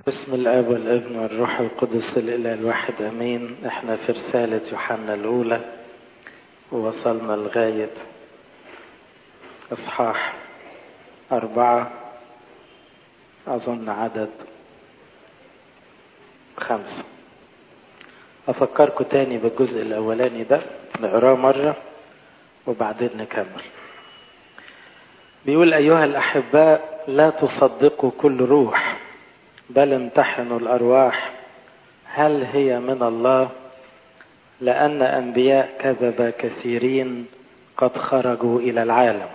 بسم الاب والابن والروح القدس الاله الواحد امين احنا في رساله يوحنا الاولى ووصلنا لغايه اصحاح اربعه اظن عدد خمسه افكركم تاني بالجزء الاولاني ده نقراه مره وبعدين نكمل بيقول ايها الاحباء لا تصدقوا كل روح بل امتحنوا الارواح هل هي من الله لان انبياء كذب كثيرين قد خرجوا الى العالم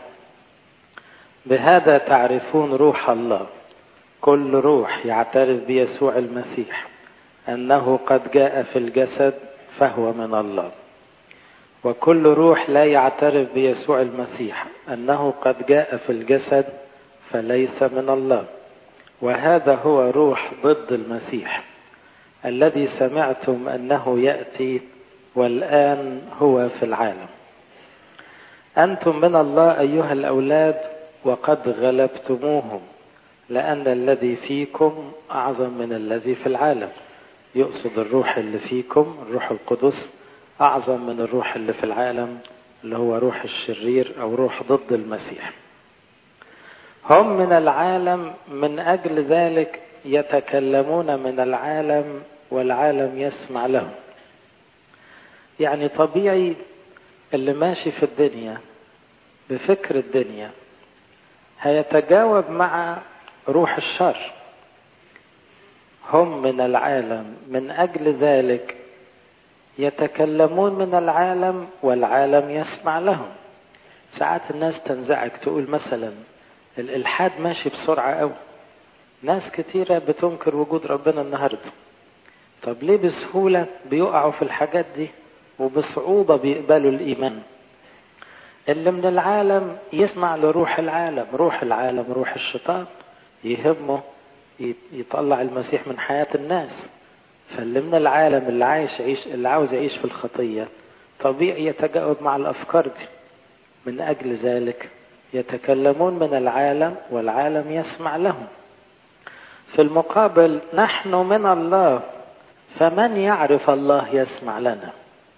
بهذا تعرفون روح الله كل روح يعترف بيسوع المسيح انه قد جاء في الجسد فهو من الله وكل روح لا يعترف بيسوع المسيح انه قد جاء في الجسد فليس من الله وهذا هو روح ضد المسيح الذي سمعتم انه ياتي والان هو في العالم انتم من الله ايها الاولاد وقد غلبتموهم لان الذي فيكم اعظم من الذي في العالم يقصد الروح اللي فيكم الروح القدس اعظم من الروح اللي في العالم اللي هو روح الشرير او روح ضد المسيح هم من العالم من اجل ذلك يتكلمون من العالم والعالم يسمع لهم يعني طبيعي اللي ماشي في الدنيا بفكر الدنيا هيتجاوب مع روح الشر هم من العالم من اجل ذلك يتكلمون من العالم والعالم يسمع لهم ساعات الناس تنزعج تقول مثلا الالحاد ماشي بسرعه قوي ناس كتيره بتنكر وجود ربنا النهارده طب ليه بسهوله بيقعوا في الحاجات دي وبصعوبه بيقبلوا الايمان اللي من العالم يسمع لروح العالم روح العالم روح الشيطان يهمه يطلع المسيح من حياه الناس فاللي من العالم اللي عايش يعيش اللي عاوز يعيش في الخطيه طبيعي يتجاوب مع الافكار دي من اجل ذلك يتكلمون من العالم والعالم يسمع لهم في المقابل نحن من الله فمن يعرف الله يسمع لنا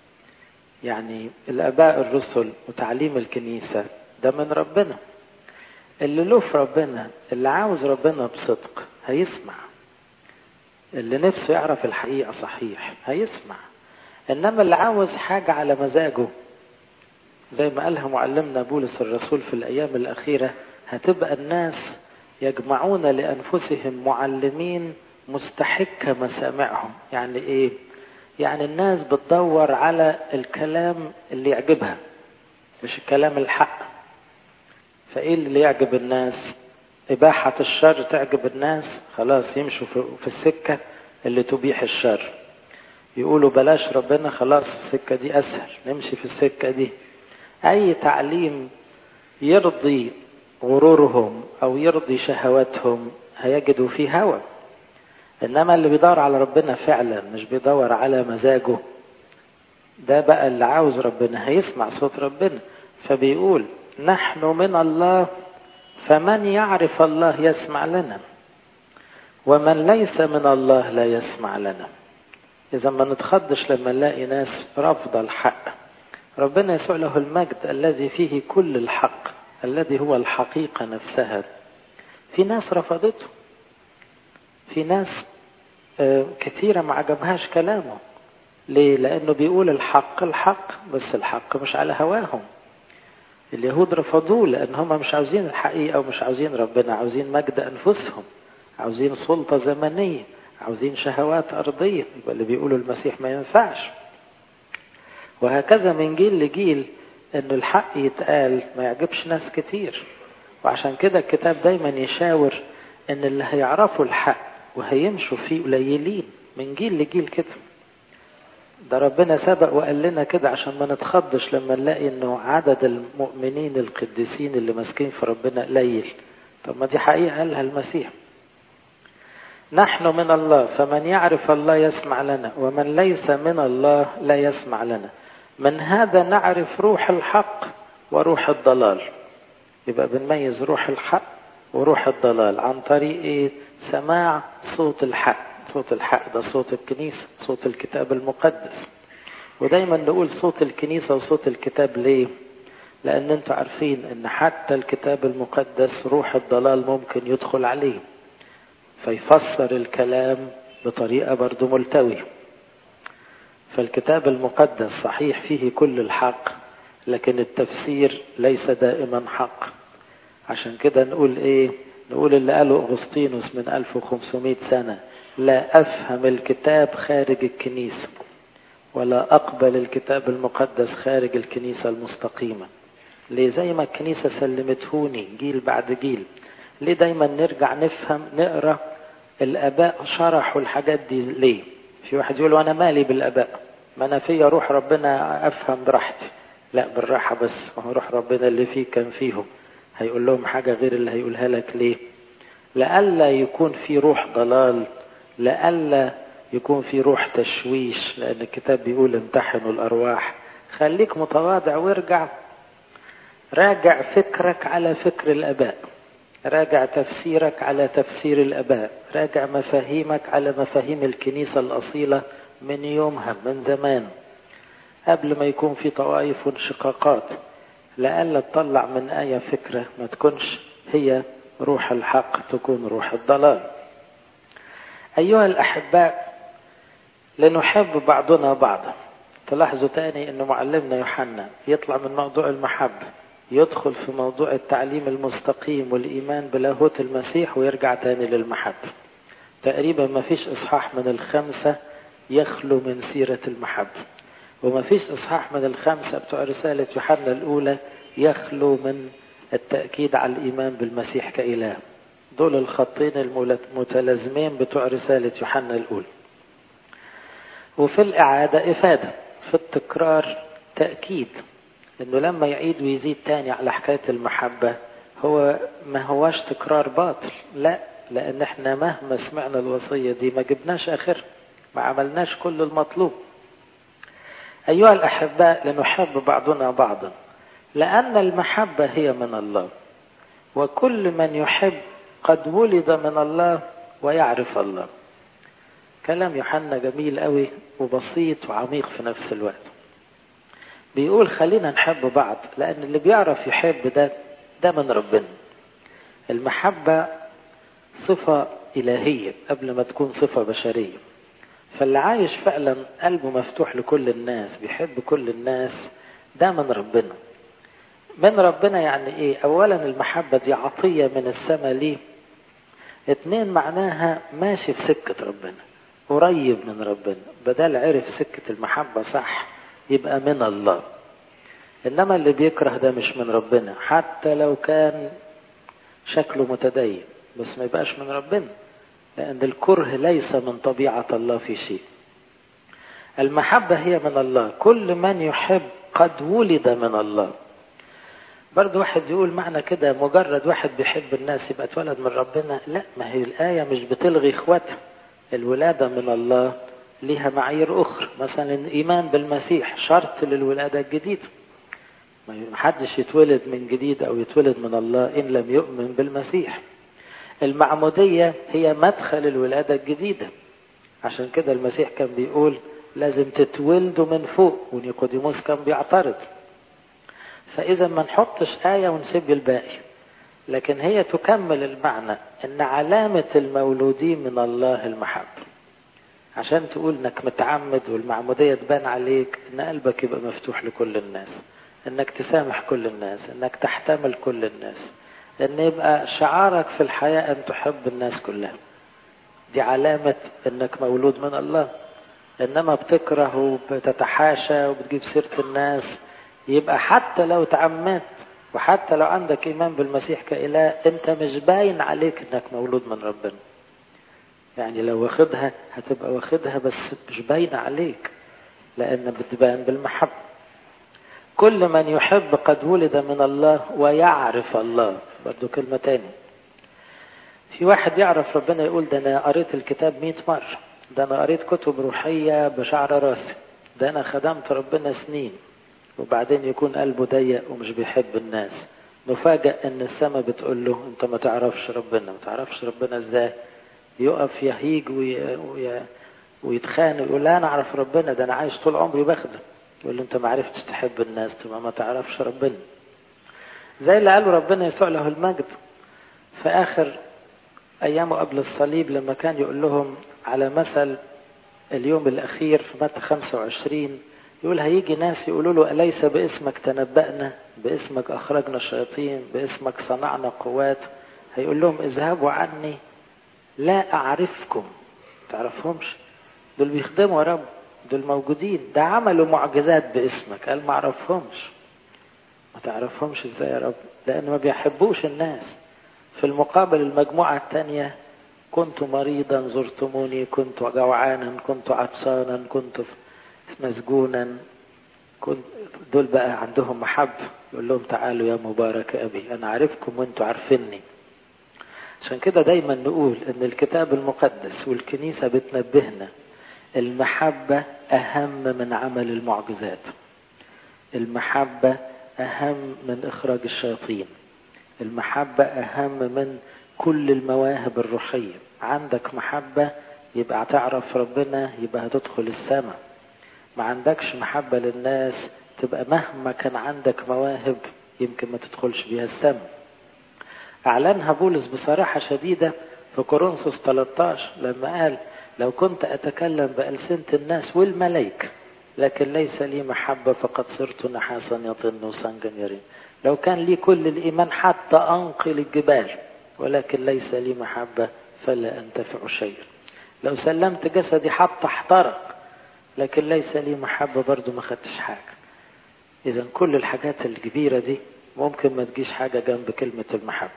يعني الاباء الرسل وتعليم الكنيسه ده من ربنا اللي له في ربنا اللي عاوز ربنا بصدق هيسمع اللي نفسه يعرف الحقيقه صحيح هيسمع انما اللي عاوز حاجه على مزاجه زي ما قالها معلمنا بولس الرسول في الأيام الأخيرة هتبقى الناس يجمعون لأنفسهم معلمين مستحكة مسامعهم يعني إيه؟ يعني الناس بتدور على الكلام اللي يعجبها مش الكلام الحق فإيه اللي يعجب الناس إباحة الشر تعجب الناس خلاص يمشوا في السكة اللي تبيح الشر يقولوا بلاش ربنا خلاص السكة دي أسهل نمشي في السكة دي أي تعليم يرضي غرورهم أو يرضي شهواتهم هيجدوا فيه هوى إنما اللي بيدور على ربنا فعلا مش بيدور على مزاجه ده بقى اللي عاوز ربنا هيسمع صوت ربنا فبيقول نحن من الله فمن يعرف الله يسمع لنا ومن ليس من الله لا يسمع لنا إذا ما نتخضش لما نلاقي ناس رافضة الحق ربنا يسوع له المجد الذي فيه كل الحق الذي هو الحقيقة نفسها في ناس رفضته في ناس كثيرة ما عجبهاش كلامه ليه؟ لأنه بيقول الحق الحق بس الحق مش على هواهم اليهود رفضوه لأن هم مش عاوزين الحقيقة ومش عاوزين ربنا عاوزين مجد أنفسهم عاوزين سلطة زمنية عاوزين شهوات أرضية يبقى اللي بيقولوا المسيح ما ينفعش وهكذا من جيل لجيل ان الحق يتقال ما يعجبش ناس كتير وعشان كده الكتاب دايما يشاور ان اللي هيعرفوا الحق وهيمشوا فيه قليلين من جيل لجيل كده ده ربنا سبق وقال لنا كده عشان ما نتخضش لما نلاقي انه عدد المؤمنين القديسين اللي ماسكين في ربنا قليل طب ما دي حقيقة قالها المسيح نحن من الله فمن يعرف الله يسمع لنا ومن ليس من الله لا يسمع لنا من هذا نعرف روح الحق وروح الضلال يبقى بنميز روح الحق وروح الضلال عن طريق ايه سماع صوت الحق صوت الحق ده صوت الكنيسة صوت الكتاب المقدس ودايما نقول صوت الكنيسة وصوت الكتاب ليه لان انتوا عارفين ان حتى الكتاب المقدس روح الضلال ممكن يدخل عليه فيفسر الكلام بطريقة برضو ملتوية فالكتاب المقدس صحيح فيه كل الحق لكن التفسير ليس دائما حق عشان كده نقول ايه نقول اللي قاله اغسطينوس من 1500 سنة لا افهم الكتاب خارج الكنيسة ولا اقبل الكتاب المقدس خارج الكنيسة المستقيمة ليه زي ما الكنيسة سلمتهوني جيل بعد جيل ليه دايما نرجع نفهم نقرا الاباء شرحوا الحاجات دي ليه في واحد يقول وانا مالي بالاباء ما انا فيا روح ربنا افهم براحتي لا بالراحة بس هو روح ربنا اللي فيه كان فيهم هيقول لهم حاجة غير اللي هيقولها لك ليه لألا يكون في روح ضلال لألا يكون في روح تشويش لأن الكتاب بيقول امتحنوا الأرواح خليك متواضع وارجع راجع فكرك على فكر الآباء راجع تفسيرك على تفسير الآباء راجع مفاهيمك على مفاهيم الكنيسة الأصيلة من يومها من زمان قبل ما يكون في طوائف وانشقاقات لألا تطلع من آية فكرة ما تكونش هي روح الحق تكون روح الضلال أيها الأحباء لنحب بعضنا بعضا تلاحظوا تاني أن معلمنا يوحنا يطلع من موضوع المحبة يدخل في موضوع التعليم المستقيم والإيمان بلاهوت المسيح ويرجع تاني للمحبة تقريبا ما فيش إصحاح من الخمسة يخلو من سيرة المحبة وما فيش إصحاح من الخمسة بتوع رسالة يوحنا الأولى يخلو من التأكيد على الإيمان بالمسيح كإله دول الخطين المتلازمين بتوع رسالة يوحنا الأولى وفي الإعادة إفادة في التكرار تأكيد إنه لما يعيد ويزيد تاني على حكاية المحبة هو ما هواش تكرار باطل لا لأن احنا مهما سمعنا الوصية دي ما جبناش آخر ما عملناش كل المطلوب أيها الأحباء لنحب بعضنا بعضا لأن المحبة هي من الله وكل من يحب قد ولد من الله ويعرف الله كلام يوحنا جميل قوي وبسيط وعميق في نفس الوقت بيقول خلينا نحب بعض لأن اللي بيعرف يحب ده ده من ربنا المحبة صفة إلهية قبل ما تكون صفة بشرية فاللي عايش فعلا قلبه مفتوح لكل الناس بيحب كل الناس ده من ربنا من ربنا يعني ايه اولا المحبة دي عطية من السماء ليه اتنين معناها ماشي في سكة ربنا قريب من ربنا بدل عرف سكة المحبة صح يبقى من الله انما اللي بيكره ده مش من ربنا حتى لو كان شكله متدين بس ما يبقاش من ربنا لأن الكره ليس من طبيعة الله في شيء المحبة هي من الله كل من يحب قد ولد من الله برضه واحد يقول معنى كده مجرد واحد بيحب الناس يبقى اتولد من ربنا لا ما هي الآية مش بتلغي اخواتها الولادة من الله ليها معايير أخرى مثلا الإيمان بالمسيح شرط للولادة الجديدة ما حدش يتولد من جديد أو يتولد من الله إن لم يؤمن بالمسيح المعمودية هي مدخل الولادة الجديدة عشان كده المسيح كان بيقول لازم تتولدوا من فوق ونيقوديموس كان بيعترض فإذا ما نحطش آية ونسيب الباقي لكن هي تكمل المعنى ان علامة المولودين من الله المحبة عشان تقول انك متعمد والمعمودية تبان عليك ان قلبك يبقى مفتوح لكل الناس انك تسامح كل الناس انك تحتمل كل الناس ان يبقى شعارك في الحياة ان تحب الناس كلها دي علامة انك مولود من الله انما بتكره وبتتحاشى وبتجيب سيرة الناس يبقى حتى لو تعمدت وحتى لو عندك ايمان بالمسيح كاله انت مش باين عليك انك مولود من ربنا يعني لو واخدها هتبقى واخدها بس مش باينه عليك لان بتبان بالمحبه كل من يحب قد ولد من الله ويعرف الله برضو كلمه تاني في واحد يعرف ربنا يقول ده انا قريت الكتاب مئة مرة ده انا قريت كتب روحية بشعر راسي ده انا خدمت ربنا سنين وبعدين يكون قلبه ضيق ومش بيحب الناس نفاجأ ان السماء بتقول له انت ما تعرفش ربنا ما تعرفش ربنا ازاي يقف يهيج وي... وي... ويتخانق يقول لا انا اعرف ربنا ده انا عايش طول عمري بخدم يقول له انت ما عرفتش تحب الناس تبقى ما تعرفش ربنا زي اللي قاله ربنا يسوع له المجد في اخر ايامه قبل الصليب لما كان يقول لهم على مثل اليوم الاخير في متى 25 يقول هيجي ناس يقولوا له أليس باسمك تنبأنا باسمك أخرجنا الشياطين باسمك صنعنا قوات هيقول لهم اذهبوا عني لا أعرفكم تعرفهمش دول بيخدموا يا رب دول موجودين ده عملوا معجزات باسمك قال ما اعرفهمش ما تعرفهمش ازاي يا رب لان ما بيحبوش الناس في المقابل المجموعة الثانية كنت مريضا زرتموني كنت جوعانا كنت عطشانا كنت مسجونا كنت دول بقى عندهم محبة يقول لهم تعالوا يا مبارك أبي أنا عارفكم وانتوا عارفيني عشان كده دايما نقول ان الكتاب المقدس والكنيسة بتنبهنا المحبة أهم من عمل المعجزات المحبة أهم من إخراج الشياطين المحبة أهم من كل المواهب الروحية عندك محبة يبقى تعرف ربنا يبقى هتدخل السماء ما عندكش محبة للناس تبقى مهما كان عندك مواهب يمكن ما تدخلش بيها السماء أعلنها بولس بصراحة شديدة في كورنثوس 13 لما قال لو كنت أتكلم بألسنة الناس والملائكة لكن ليس لي محبة فقد صرت نحاسا يطن وصنجا يرين لو كان لي كل الإيمان حتى أنقل الجبال ولكن ليس لي محبة فلا أنتفع شيئا لو سلمت جسدي حتى احترق لكن ليس لي محبة برضو ما خدتش حاجة إذا كل الحاجات الكبيرة دي ممكن ما تجيش حاجة جنب كلمة المحبة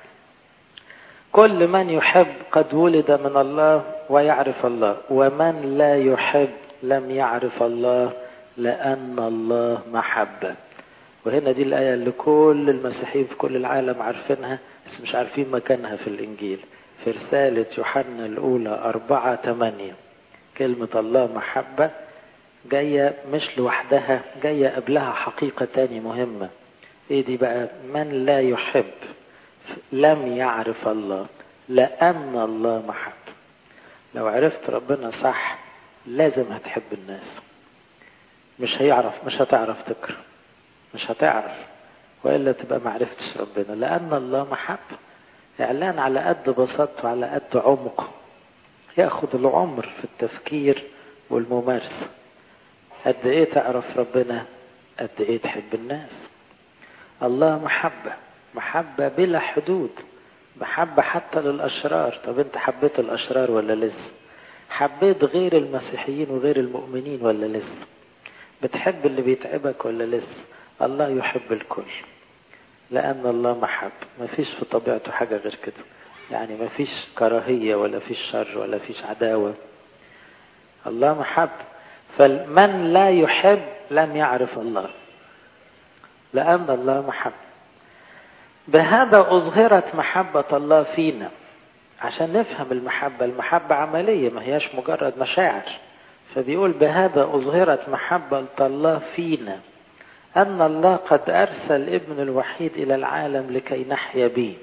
كل من يحب قد ولد من الله ويعرف الله ومن لا يحب لم يعرف الله لأن الله محبة وهنا دي الآية اللي كل المسيحيين في كل العالم عارفينها بس مش عارفين مكانها في الإنجيل في رسالة يوحنا الأولى أربعة ثمانية كلمة الله محبة جاية مش لوحدها جاية قبلها حقيقة تاني مهمة ايه دي بقى من لا يحب لم يعرف الله لأن الله محب لو عرفت ربنا صح لازم هتحب الناس مش هيعرف مش هتعرف تكره مش هتعرف وإلا تبقى معرفتش ربنا لأن الله محب إعلان على قد بساطته على قد عمقه ياخد العمر في التفكير والممارسة قد إيه تعرف ربنا قد إيه تحب الناس الله محبة محبة بلا حدود محبة حتى للأشرار طب أنت حبيت الأشرار ولا لسه حبيت غير المسيحيين وغير المؤمنين ولا لسه بتحب اللي بيتعبك ولا لسه الله يحب الكل لأن الله محب ما فيش في طبيعته حاجة غير كده يعني ما فيش كراهية ولا فيش شر ولا فيش عداوة الله محب فمن لا يحب لم يعرف الله لأن الله محب بهذا أظهرت محبة الله فينا عشان نفهم المحبة المحبة عملية ما هياش مجرد مشاعر فبيقول بهذا أظهرت محبة الله فينا أن الله قد أرسل ابن الوحيد إلى العالم لكي نحيا به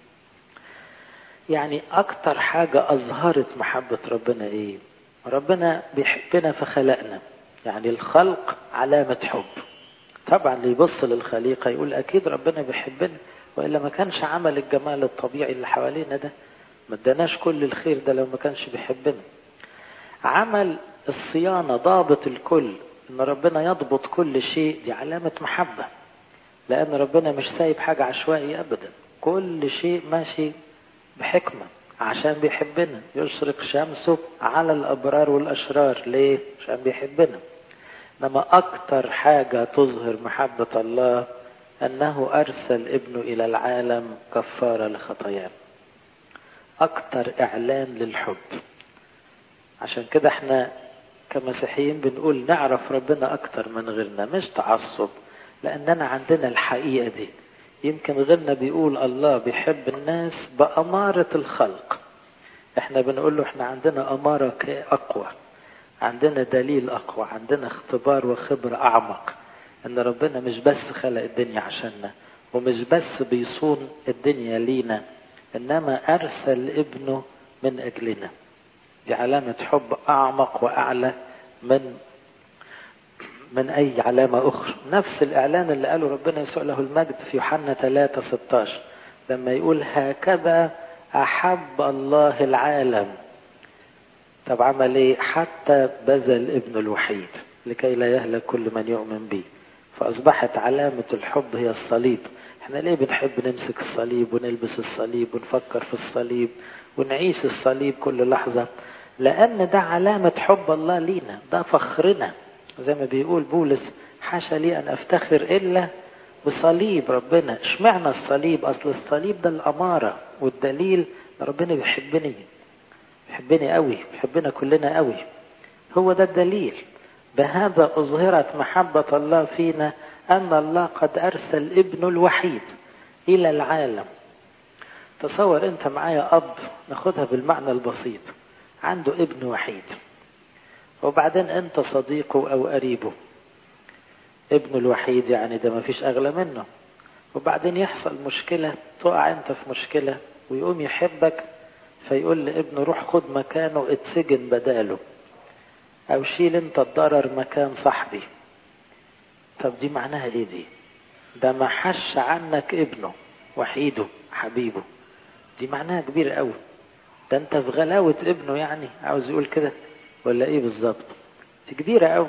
يعني أكتر حاجة أظهرت محبة ربنا إيه ربنا بيحبنا فخلقنا يعني الخلق علامة حب طبعا اللي يبص للخليقة يقول أكيد ربنا بيحبنا وإلا ما كانش عمل الجمال الطبيعي اللي حوالينا ده ما اداناش كل الخير ده لو ما كانش بيحبنا عمل الصيانة ضابط الكل ان ربنا يضبط كل شيء دي علامة محبة لان ربنا مش سايب حاجة عشوائي ابدا كل شيء ماشي بحكمة عشان بيحبنا يشرق شمسه على الابرار والاشرار ليه عشان بيحبنا انما اكتر حاجة تظهر محبة الله انه ارسل ابنه الى العالم كفارة لخطايانا اكتر اعلان للحب عشان كده احنا كمسيحيين بنقول نعرف ربنا اكتر من غيرنا مش تعصب لاننا عندنا الحقيقة دي يمكن غيرنا بيقول الله بيحب الناس بأمارة الخلق احنا بنقول له احنا عندنا أمارة أقوى عندنا دليل أقوى عندنا اختبار وخبرة أعمق ان ربنا مش بس خلق الدنيا عشاننا ومش بس بيصون الدنيا لينا إنما أرسل ابنه من أجلنا دي علامة حب أعمق وأعلى من من أي علامة أخرى نفس الإعلان اللي قاله ربنا يسوع له المجد في يوحنا 3 16 لما يقول هكذا أحب الله العالم طب عمل ايه حتى بذل ابنه الوحيد لكي لا يهلك كل من يؤمن به فأصبحت علامة الحب هي الصليب احنا ليه بنحب نمسك الصليب ونلبس الصليب ونفكر في الصليب ونعيش الصليب كل لحظة لأن ده علامة حب الله لينا ده فخرنا زي ما بيقول بولس حاشا لي أن أفتخر إلا بصليب ربنا اشمعنى الصليب أصل الصليب ده الأمارة والدليل ربنا بيحبني بيحبني قوي بيحبنا كلنا قوي هو ده الدليل بهذا أظهرت محبة الله فينا أن الله قد أرسل ابنه الوحيد إلى العالم تصور أنت معايا أب ناخدها بالمعنى البسيط عنده ابن وحيد وبعدين أنت صديقه أو قريبه ابنه الوحيد يعني ده ما فيش أغلى منه وبعدين يحصل مشكلة تقع أنت في مشكلة ويقوم يحبك فيقول لابنه روح خد مكانه اتسجن بداله او شيل انت الضرر مكان صاحبي طب دي معناها ايه دي ده ما حش عنك ابنه وحيده حبيبه دي معناها كبير قوي ده انت في غلاوة ابنه يعني عاوز يقول كده ولا ايه بالظبط دي كبيرة قوي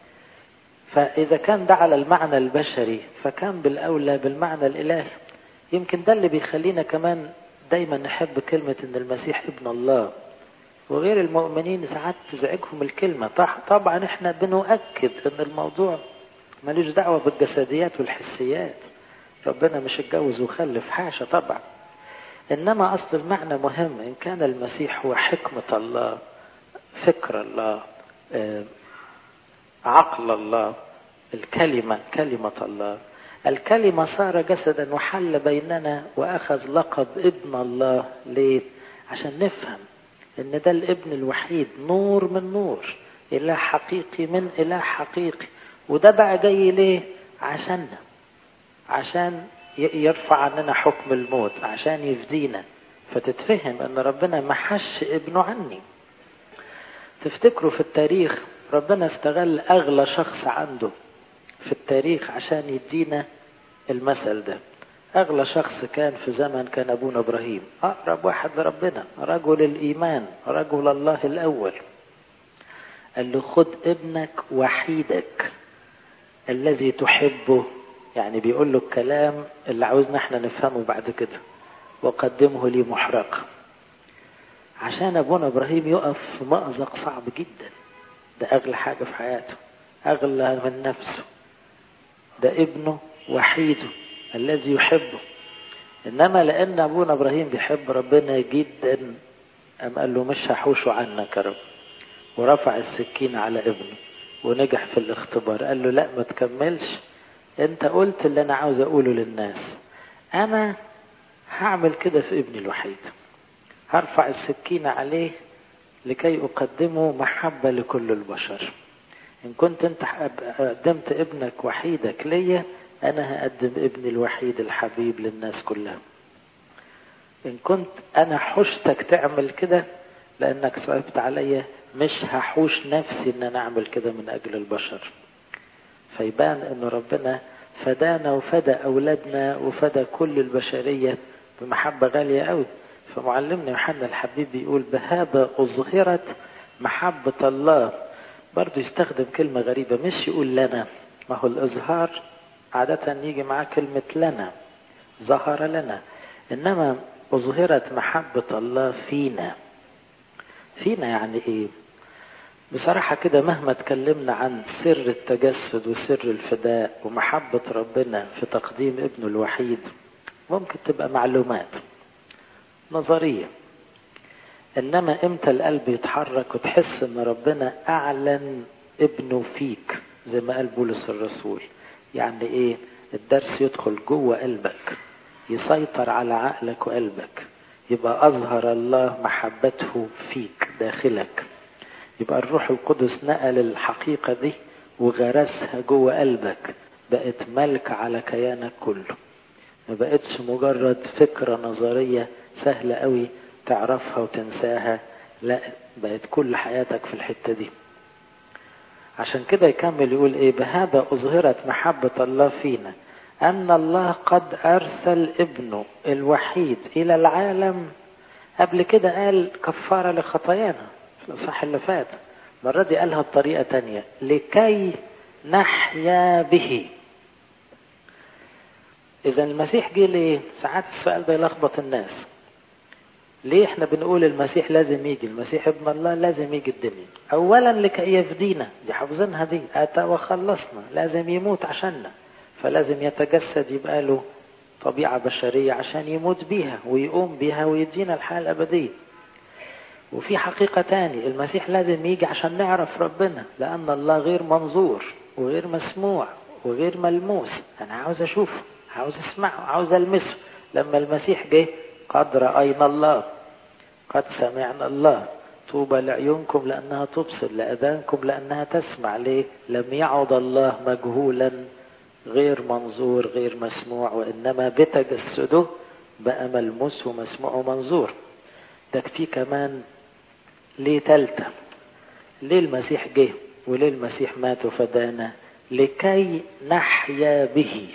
فاذا كان ده على المعنى البشري فكان بالاولى بالمعنى الالهي يمكن ده اللي بيخلينا كمان دايما نحب كلمة ان المسيح ابن الله وغير المؤمنين ساعات تزعجهم الكلمة طبعا احنا بنؤكد ان الموضوع ملوش دعوة بالجسديات والحسيات ربنا مش اتجوز وخلف حاشا طبعا انما اصل المعنى مهم ان كان المسيح هو حكمة الله فكر الله عقل الله الكلمة كلمة الله الكلمة صار جسدا وحل بيننا وأخذ لقب ابن الله ليه؟ عشان نفهم إن ده الابن الوحيد نور من نور إله حقيقي من إله حقيقي وده بقى جاي ليه؟ عشاننا عشان يرفع عننا حكم الموت عشان يفدينا فتتفهم ان ربنا ما حش ابنه عني تفتكروا في التاريخ ربنا استغل اغلى شخص عنده في التاريخ عشان يدينا المثل ده أغلى شخص كان في زمن كان أبونا إبراهيم أقرب واحد لربنا رجل الإيمان رجل الله الأول قال له خد ابنك وحيدك الذي تحبه يعني بيقول له الكلام اللي عاوزنا احنا نفهمه بعد كده وقدمه لي محرقة عشان أبونا إبراهيم يقف في مأزق صعب جدا ده أغلى حاجة في حياته أغلى من نفسه ده ابنه وحيده الذي يحبه إنما لأن أبونا إبراهيم بيحب ربنا جدا أم قال له مش هحوشه عنك يا رب ورفع السكين على ابنه ونجح في الاختبار قال له لا ما تكملش انت قلت اللي انا عاوز اقوله للناس انا هعمل كده في ابني الوحيد هرفع السكين عليه لكي اقدمه محبة لكل البشر ان كنت انت قدمت ابنك وحيدك ليا انا هقدم ابني الوحيد الحبيب للناس كلها ان كنت انا حشتك تعمل كده لانك صعبت عليا مش هحوش نفسي ان انا اعمل كده من اجل البشر فيبان ان ربنا فدانا وفدى اولادنا وفدى كل البشريه بمحبه غاليه قوي فمعلمنا يوحنا الحبيب بيقول بهذا اظهرت محبه الله برضه يستخدم كلمه غريبه مش يقول لنا ما هو الاظهار عاده يجي معاه كلمه لنا ظهر لنا انما اظهرت محبه الله فينا فينا يعني ايه بصراحة كده مهما اتكلمنا عن سر التجسد وسر الفداء ومحبة ربنا في تقديم ابنه الوحيد ممكن تبقى معلومات نظرية إنما إمتى القلب يتحرك وتحس إن ربنا أعلن ابنه فيك زي ما قال بولس الرسول يعني إيه الدرس يدخل جوه قلبك يسيطر على عقلك وقلبك يبقى أظهر الله محبته فيك داخلك يبقى الروح القدس نقل الحقيقة دي وغرسها جوه قلبك بقت ملك على كيانك كله ما بقتش مجرد فكرة نظرية سهلة قوي تعرفها وتنساها لا بقت كل حياتك في الحتة دي عشان كده يكمل يقول ايه بهذا اظهرت محبة الله فينا ان الله قد ارسل ابنه الوحيد الى العالم قبل كده قال كفارة لخطايانا في الاصحاح اللي فات المرة دي قالها بطريقة تانية لكي نحيا به اذا المسيح جه ليه ساعات السؤال ده يلخبط الناس ليه احنا بنقول المسيح لازم يجي المسيح ابن الله لازم يجي الدنيا اولا لكي يفدينا دي حافظينها دي اتى وخلصنا لازم يموت عشاننا فلازم يتجسد يبقى له طبيعة بشرية عشان يموت بيها ويقوم بيها ويدينا الحياة الأبدية وفي حقيقة تاني المسيح لازم يجي عشان نعرف ربنا لأن الله غير منظور وغير مسموع وغير ملموس أنا عاوز أشوفه عاوز أسمعه عاوز ألمسه لما المسيح جه قد رأينا الله قد سمعنا الله طوبى لعيونكم لأنها تبصر لأذانكم لأنها تسمع ليه لم يعد الله مجهولا غير منظور غير مسموع وإنما بتجسده بقى ملموس ومسموع ومنظور ده في كمان ليه تالتة ليه المسيح جه وليه المسيح مات وفدانا لكي نحيا به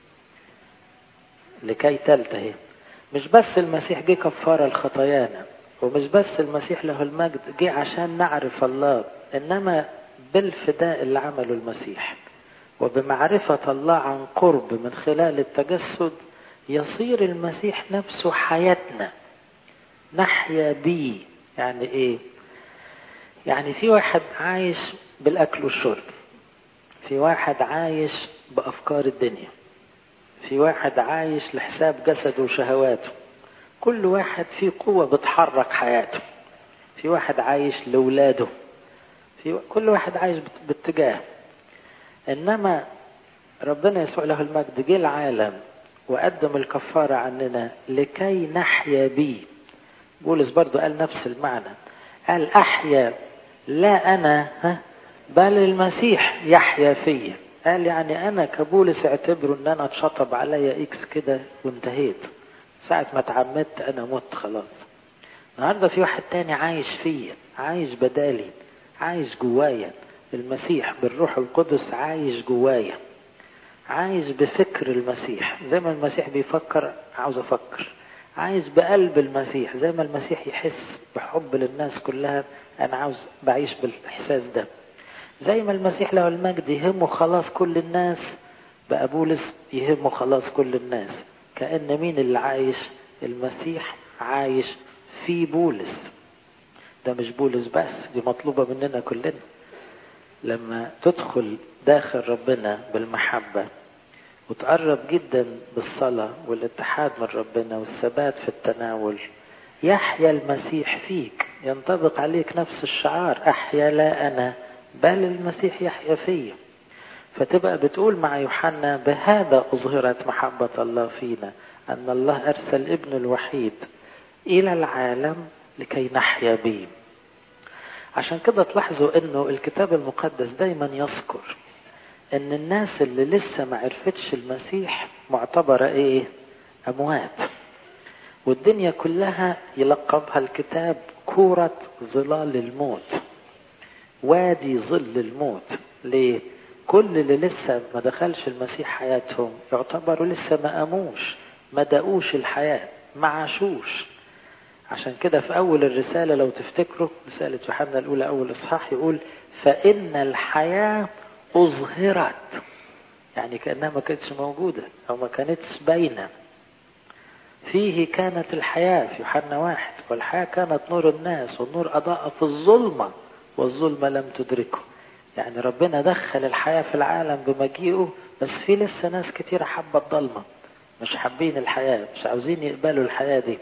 لكي تالتة هي مش بس المسيح جه كفارة لخطايانا ومش بس المسيح له المجد جه عشان نعرف الله انما بالفداء اللي عمله المسيح وبمعرفة الله عن قرب من خلال التجسد يصير المسيح نفسه حياتنا نحيا بيه يعني ايه يعني في واحد عايش بالاكل والشرب في واحد عايش بافكار الدنيا في واحد عايش لحساب جسده وشهواته كل واحد فيه قوة بتحرك حياته في واحد عايش لولاده في كل واحد عايش باتجاه انما ربنا يسوع له المجد جه العالم وقدم الكفارة عننا لكي نحيا بيه بولس برضو قال نفس المعنى قال احيا لا انا ها بل المسيح يحيا فيا قال يعني انا كبولس اعتبره ان انا اتشطب عليا اكس كده وانتهيت ساعة ما اتعمدت انا مت خلاص النهارده في واحد تاني عايش فيا عايش بدالي عايش جوايا المسيح بالروح القدس عايش جوايا عايش بفكر المسيح زي ما المسيح بيفكر عاوز افكر عايش بقلب المسيح زي ما المسيح يحس بحب للناس كلها انا عاوز بعيش بالاحساس ده زي ما المسيح له المجد يهمه خلاص كل الناس بقى بولس يهمه خلاص كل الناس كأن مين اللي عايش المسيح عايش في بولس ده مش بولس بس دي مطلوبة مننا كلنا لما تدخل داخل ربنا بالمحبة وتقرب جدا بالصلاة والاتحاد من ربنا والثبات في التناول يحيا المسيح فيك ينطبق عليك نفس الشعار أحيا لا أنا بل المسيح يحيا فيا فتبقى بتقول مع يوحنا بهذا أظهرت محبة الله فينا أن الله أرسل ابن الوحيد إلى العالم لكي نحيا به عشان كده تلاحظوا انه الكتاب المقدس دايما يذكر ان الناس اللي لسه ما عرفتش المسيح معتبرة ايه اموات والدنيا كلها يلقبها الكتاب كورة ظلال الموت وادي ظل الموت ليه كل اللي لسه ما دخلش المسيح حياتهم يعتبروا لسه ما قاموش ما دقوش الحياة ما عاشوش عشان كده في أول الرسالة لو تفتكروا رسالة يوحنا الأولى أول إصحاح يقول فإن الحياة أظهرت يعني كأنها ما كانتش موجودة أو ما كانتش باينة فيه كانت الحياة في يوحنا واحد والحياة كانت نور الناس والنور أضاء في الظلمة والظلمة لم تدركه يعني ربنا دخل الحياة في العالم بمجيئه بس في لسه ناس كتير حابة الضلمة مش حابين الحياة مش عاوزين يقبلوا الحياة دي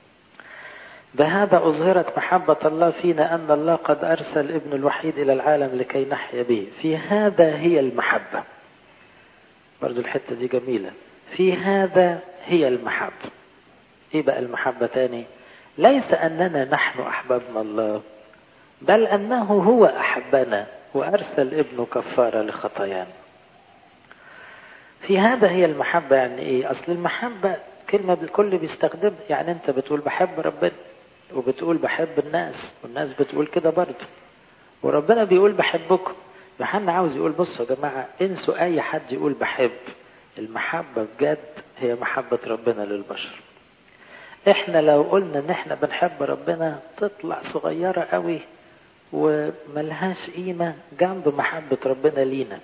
بهذا أظهرت محبة الله فينا أن الله قد أرسل ابن الوحيد إلى العالم لكي نحيا به في هذا هي المحبة برضو الحتة دي جميلة في هذا هي المحبة إيه بقى المحبة تاني ليس أننا نحن أحببنا الله بل أنه هو أحبنا وأرسل ابنه كفارة لخطايانا في هذا هي المحبة يعني ايه اصل المحبة كلمة الكل بيستخدمها يعني انت بتقول بحب ربنا وبتقول بحب الناس والناس بتقول كده برضه وربنا بيقول بحبكم يوحنا عاوز يقول بصوا يا جماعة انسوا اي حد يقول بحب المحبة بجد هي محبة ربنا للبشر احنا لو قلنا ان احنا بنحب ربنا تطلع صغيرة قوي وملهاش قيمة جنب محبة ربنا لينا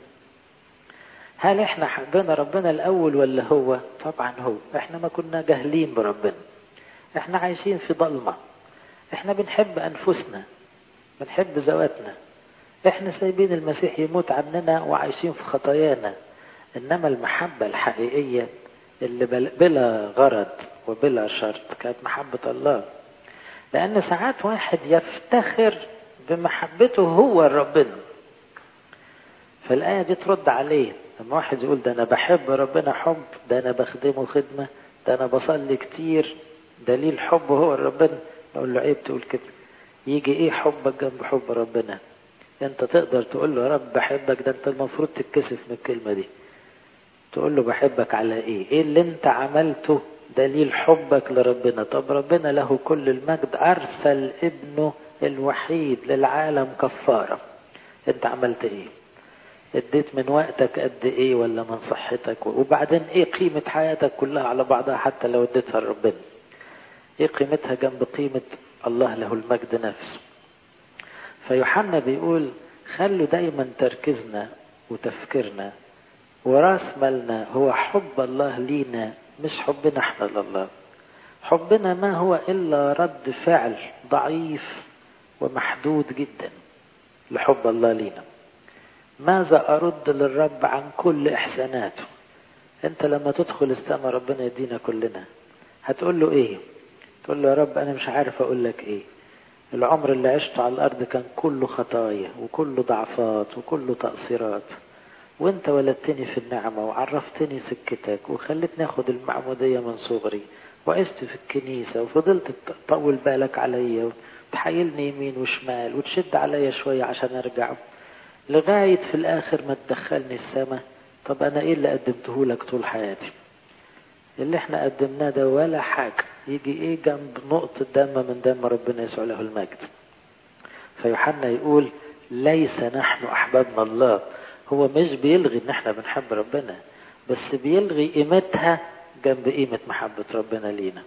هل احنا حبينا ربنا الاول ولا هو طبعا هو احنا ما كنا جاهلين بربنا احنا عايشين في ضلمة احنا بنحب انفسنا بنحب ذواتنا احنا سايبين المسيح يموت عننا وعايشين في خطايانا انما المحبة الحقيقية اللي بلا غرض وبلا شرط كانت محبة الله لان ساعات واحد يفتخر بمحبته هو ربنا فالآية دي ترد عليه لما واحد يقول ده أنا بحب ربنا حب ده أنا بخدمه خدمة ده أنا بصلي كتير دليل حب هو ربنا أقول له عيب تقول كده يجي إيه حبك جنب حب ربنا أنت تقدر تقول له يا رب بحبك ده أنت المفروض تتكسف من الكلمة دي تقول له بحبك على إيه إيه اللي أنت عملته دليل حبك لربنا طب ربنا له كل المجد أرسل ابنه الوحيد للعالم كفارة أنت عملت إيه اديت من وقتك قد ايه ولا من صحتك وبعدين ايه قيمة حياتك كلها على بعضها حتى لو اديتها لربنا ايه قيمتها جنب قيمة الله له المجد نفسه فيوحنا بيقول خلوا دايما تركيزنا وتفكيرنا وراس مالنا هو حب الله لينا مش حبنا احنا لله حبنا ما هو الا رد فعل ضعيف ومحدود جدا لحب الله لينا ماذا أرد للرب عن كل إحساناته أنت لما تدخل السماء ربنا يدينا كلنا هتقول له إيه تقول له يا رب أنا مش عارف أقول لك إيه العمر اللي عشته على الأرض كان كله خطايا وكله ضعفات وكله تقصيرات وانت ولدتني في النعمة وعرفتني سكتك وخلتني اخد المعمودية من صغري وعشت في الكنيسة وفضلت تطول بالك عليا وتحايلني يمين وشمال وتشد عليا شوية عشان ارجع لغاية في الآخر ما تدخلني السماء طب أنا إيه اللي قدمته لك طول حياتي اللي احنا قدمناه ده ولا حاجة يجي إيه جنب نقطة دم من دم ربنا يسوع له المجد فيوحنا يقول ليس نحن أحببنا الله هو مش بيلغي إن احنا بنحب ربنا بس بيلغي قيمتها جنب قيمة محبة ربنا لينا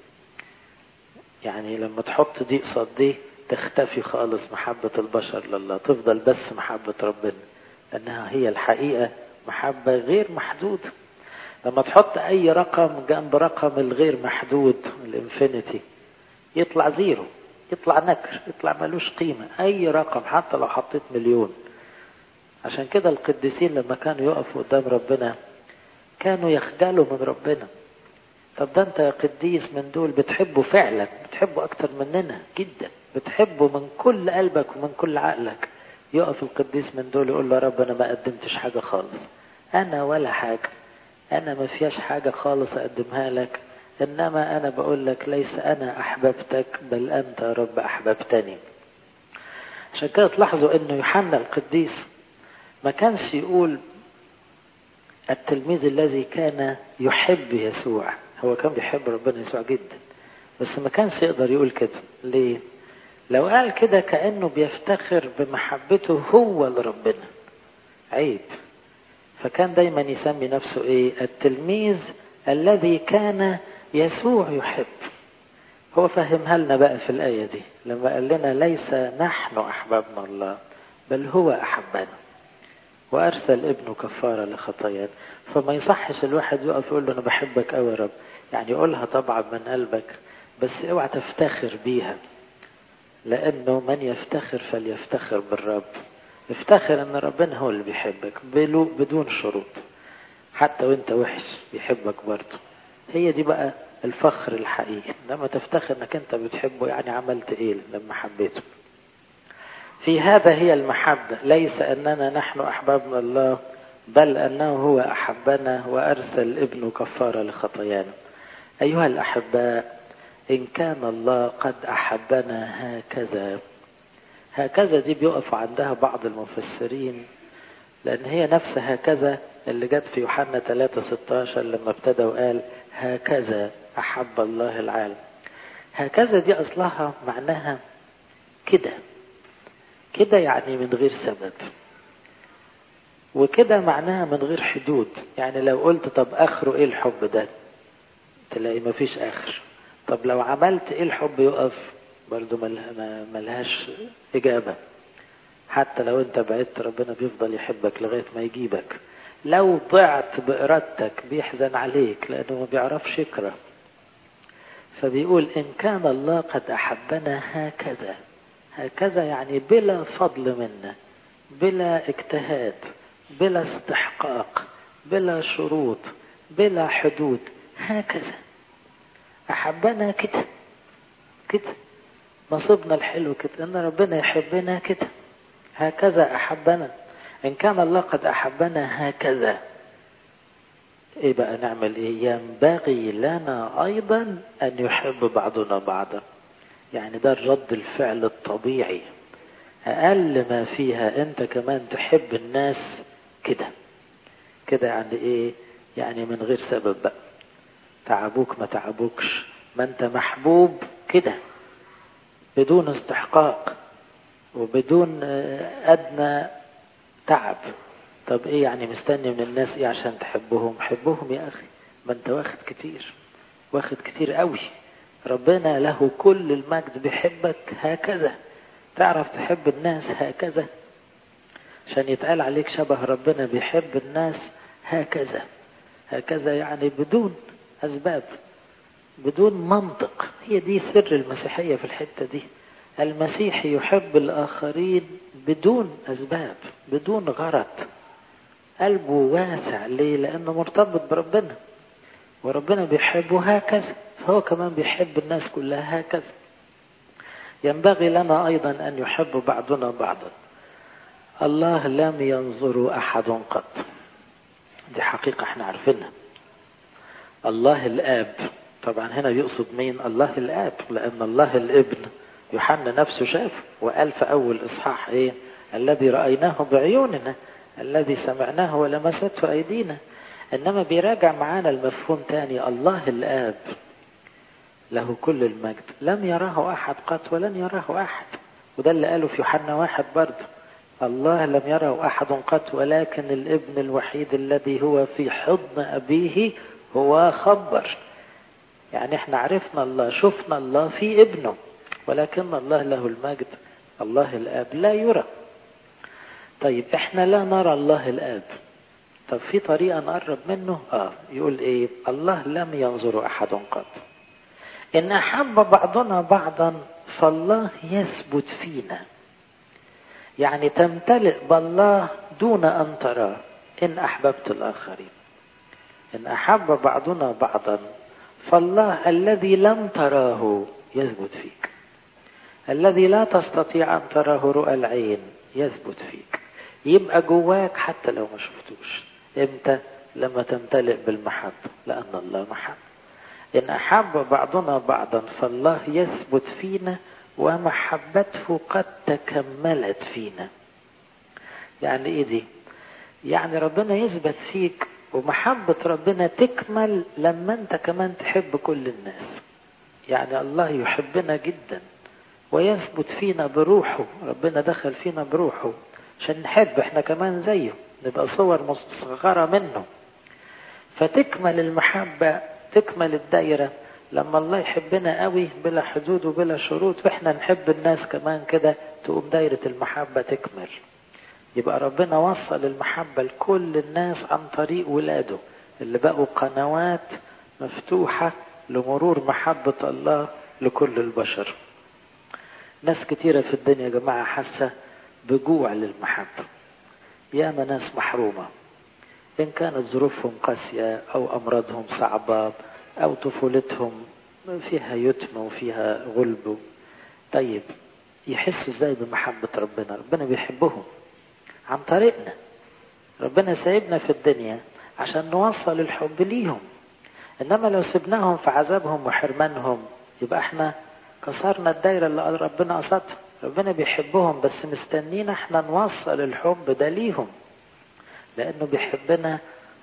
يعني لما تحط دي قصاد دي تختفي خالص محبة البشر لله تفضل بس محبة ربنا لأنها هي الحقيقة محبة غير محدودة لما تحط أي رقم جنب رقم الغير محدود الانفينيتي يطلع زيرو يطلع نكر يطلع ملوش قيمة أي رقم حتى لو حطيت مليون عشان كده القديسين لما كانوا يقفوا قدام ربنا كانوا يخجلوا من ربنا طب ده انت يا قديس من دول بتحبه فعلا بتحبه اكتر مننا جدا بتحبه من كل قلبك ومن كل عقلك يقف القديس من دول يقول له يا رب انا ما قدمتش حاجة خالص انا ولا حاجة انا ما فيهاش حاجة خالص اقدمها لك انما انا بقول لك ليس انا احببتك بل انت يا رب احببتني عشان كده تلاحظوا انه يوحنا القديس ما كانش يقول التلميذ الذي كان يحب يسوع هو كان بيحب ربنا يسوع جدا بس ما كانش يقدر يقول كده ليه لو قال كده كأنه بيفتخر بمحبته هو لربنا عيب فكان دايما يسمي نفسه ايه التلميذ الذي كان يسوع يحب هو فهمها لنا بقى في الآية دي لما قال لنا ليس نحن أحببنا الله بل هو أحبنا وأرسل ابنه كفارة لخطايانا فما يصحش الواحد يقف يقول له أنا بحبك أوي يا رب يعني قولها طبعا من قلبك بس اوعى تفتخر بيها لأنه من يفتخر فليفتخر بالرب افتخر ان ربنا هو اللي بيحبك بدون شروط حتى وانت وحش بيحبك برضه هي دي بقى الفخر الحقيقي لما تفتخر انك انت بتحبه يعني عملت ايه لما حبيته في هذا هي المحبة ليس أننا نحن أحببنا الله بل أنه هو أحبنا وأرسل ابنه كفارة لخطايانا أيها الأحباء إن كان الله قد أحبنا هكذا هكذا دي بيقف عندها بعض المفسرين لأن هي نفس هكذا اللي جت في يوحنا 3 16 لما ابتدى وقال هكذا أحب الله العالم هكذا دي أصلها معناها كده كده يعني من غير سبب وكده معناها من غير حدود يعني لو قلت طب آخره إيه الحب ده تلاقي مفيش آخر طب لو عملت إيه الحب يقف برضو ملهاش إجابة حتى لو أنت بعدت ربنا بيفضل يحبك لغاية ما يجيبك لو ضعت بإرادتك بيحزن عليك لأنه ما بيعرفش يكره فبيقول إن كان الله قد أحبنا هكذا هكذا يعني بلا فضل منا بلا اجتهاد بلا استحقاق بلا شروط بلا حدود هكذا أحبنا كده كده نصيبنا الحلو كده إن ربنا يحبنا كده هكذا أحبنا إن كان الله قد أحبنا هكذا إيه بقى نعمل إيه ينبغي لنا أيضا أن يحب بعضنا بعضا يعني ده الرد الفعل الطبيعي أقل ما فيها أنت كمان تحب الناس كده كده يعني إيه يعني من غير سبب بقى تعبوك ما تعبوكش ما أنت محبوب كده بدون استحقاق وبدون أدنى تعب طب ايه يعني مستني من الناس ايه عشان تحبهم حبهم يا اخي ما انت واخد كتير واخد كتير قوي ربنا له كل المجد بيحبك هكذا تعرف تحب الناس هكذا عشان يتقال عليك شبه ربنا بيحب الناس هكذا هكذا يعني بدون اسباب بدون منطق هي دي سر المسيحية في الحتة دي المسيح يحب الآخرين بدون أسباب بدون غرض قلبه واسع ليه لأنه مرتبط بربنا وربنا بيحبه هكذا فهو كمان بيحب الناس كلها هكذا ينبغي لنا أيضا أن يحب بعضنا بعضا الله لم ينظر أحد قط دي حقيقة احنا عارفينها الله الآب طبعا هنا يقصد مين الله الآب لأن الله الابن يوحنا نفسه شاف وقال في أول إصحاح إيه الذي رأيناه بعيوننا الذي سمعناه ولمسته أيدينا إنما بيراجع معانا المفهوم تاني الله الآب له كل المجد لم يراه أحد قط ولن يراه أحد وده اللي قاله في يوحنا واحد برضه الله لم يره أحد قط ولكن الابن الوحيد الذي هو في حضن أبيه هو خبر يعني احنا عرفنا الله شفنا الله في ابنه ولكن الله له المجد الله الآب لا يرى طيب احنا لا نرى الله الآب طب في طريقة نقرب منه اه يقول ايه الله لم ينظر أحد قط إن أحب بعضنا بعضا فالله يثبت فينا يعني تمتلئ بالله دون أن تراه إن أحببت الآخرين إن أحب بعضنا بعضا فالله الذي لم تراه يثبت فيك الذي لا تستطيع أن تراه رؤى العين يثبت فيك يبقى جواك حتى لو ما شفتوش امتى لما تمتلئ بالمحبة لأن الله محبة إن أحب بعضنا بعضا فالله يثبت فينا ومحبته قد تكملت فينا يعني ايه دي يعني ربنا يثبت فيك ومحبة ربنا تكمل لما انت كمان تحب كل الناس يعني الله يحبنا جدا ويثبت فينا بروحه ربنا دخل فينا بروحه عشان نحب احنا كمان زيه نبقى صور مستصغرة منه فتكمل المحبة تكمل الدايرة لما الله يحبنا قوي بلا حدود وبلا شروط واحنا نحب الناس كمان كده تقوم دايرة المحبة تكمل يبقى ربنا وصل المحبة لكل الناس عن طريق ولاده اللي بقوا قنوات مفتوحة لمرور محبة الله لكل البشر ناس كتيرة في الدنيا يا جماعة حاسة بجوع للمحبة ياما ناس محرومة إن كانت ظروفهم قاسية أو أمراضهم صعبة أو طفولتهم فيها يتم وفيها غلب طيب يحسوا ازاي بمحبة ربنا ربنا بيحبهم عن طريقنا ربنا سايبنا في الدنيا عشان نوصل الحب ليهم انما لو سبناهم في عذابهم وحرمانهم يبقى احنا كسرنا الدايرة اللي ربنا قصدها ربنا بيحبهم بس مستنينا احنا نوصل الحب ده ليهم لانه بيحبنا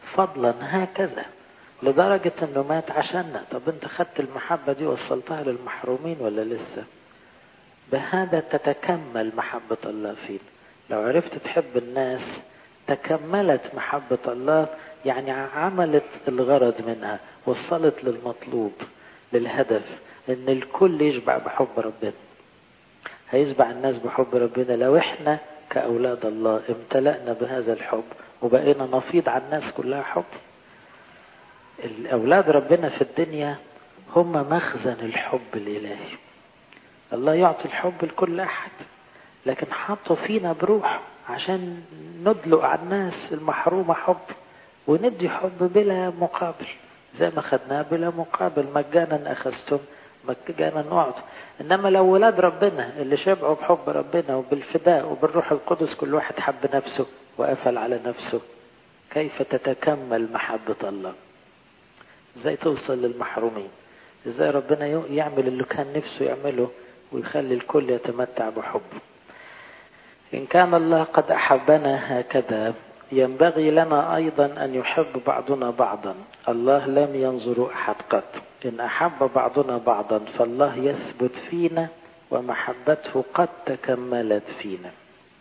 فضلا هكذا لدرجة انه مات عشاننا طب انت خدت المحبة دي وصلتها للمحرومين ولا لسه بهذا تتكمل محبة الله فينا لو عرفت تحب الناس تكملت محبة الله يعني عملت الغرض منها وصلت للمطلوب للهدف ان الكل يشبع بحب ربنا هيشبع الناس بحب ربنا لو احنا كأولاد الله امتلأنا بهذا الحب وبقينا نفيض على الناس كلها حب الأولاد ربنا في الدنيا هم مخزن الحب الإلهي الله يعطي الحب لكل أحد لكن حطه فينا بروح عشان ندلق على الناس المحرومة حب وندي حب بلا مقابل زي ما خدناه بلا مقابل مجانا أخذتم مجانا أعطوا إنما لو ولاد ربنا اللي شبعوا بحب ربنا وبالفداء وبالروح القدس كل واحد حب نفسه وقفل على نفسه كيف تتكمل محبة الله ازاي توصل للمحرومين ازاي ربنا يعمل اللي كان نفسه يعمله ويخلي الكل يتمتع بحبه إن كان الله قد أحبنا هكذا ينبغي لنا أيضا أن يحب بعضنا بعضا الله لم ينظر أحد قط إن أحب بعضنا بعضا فالله يثبت فينا ومحبته قد تكملت فينا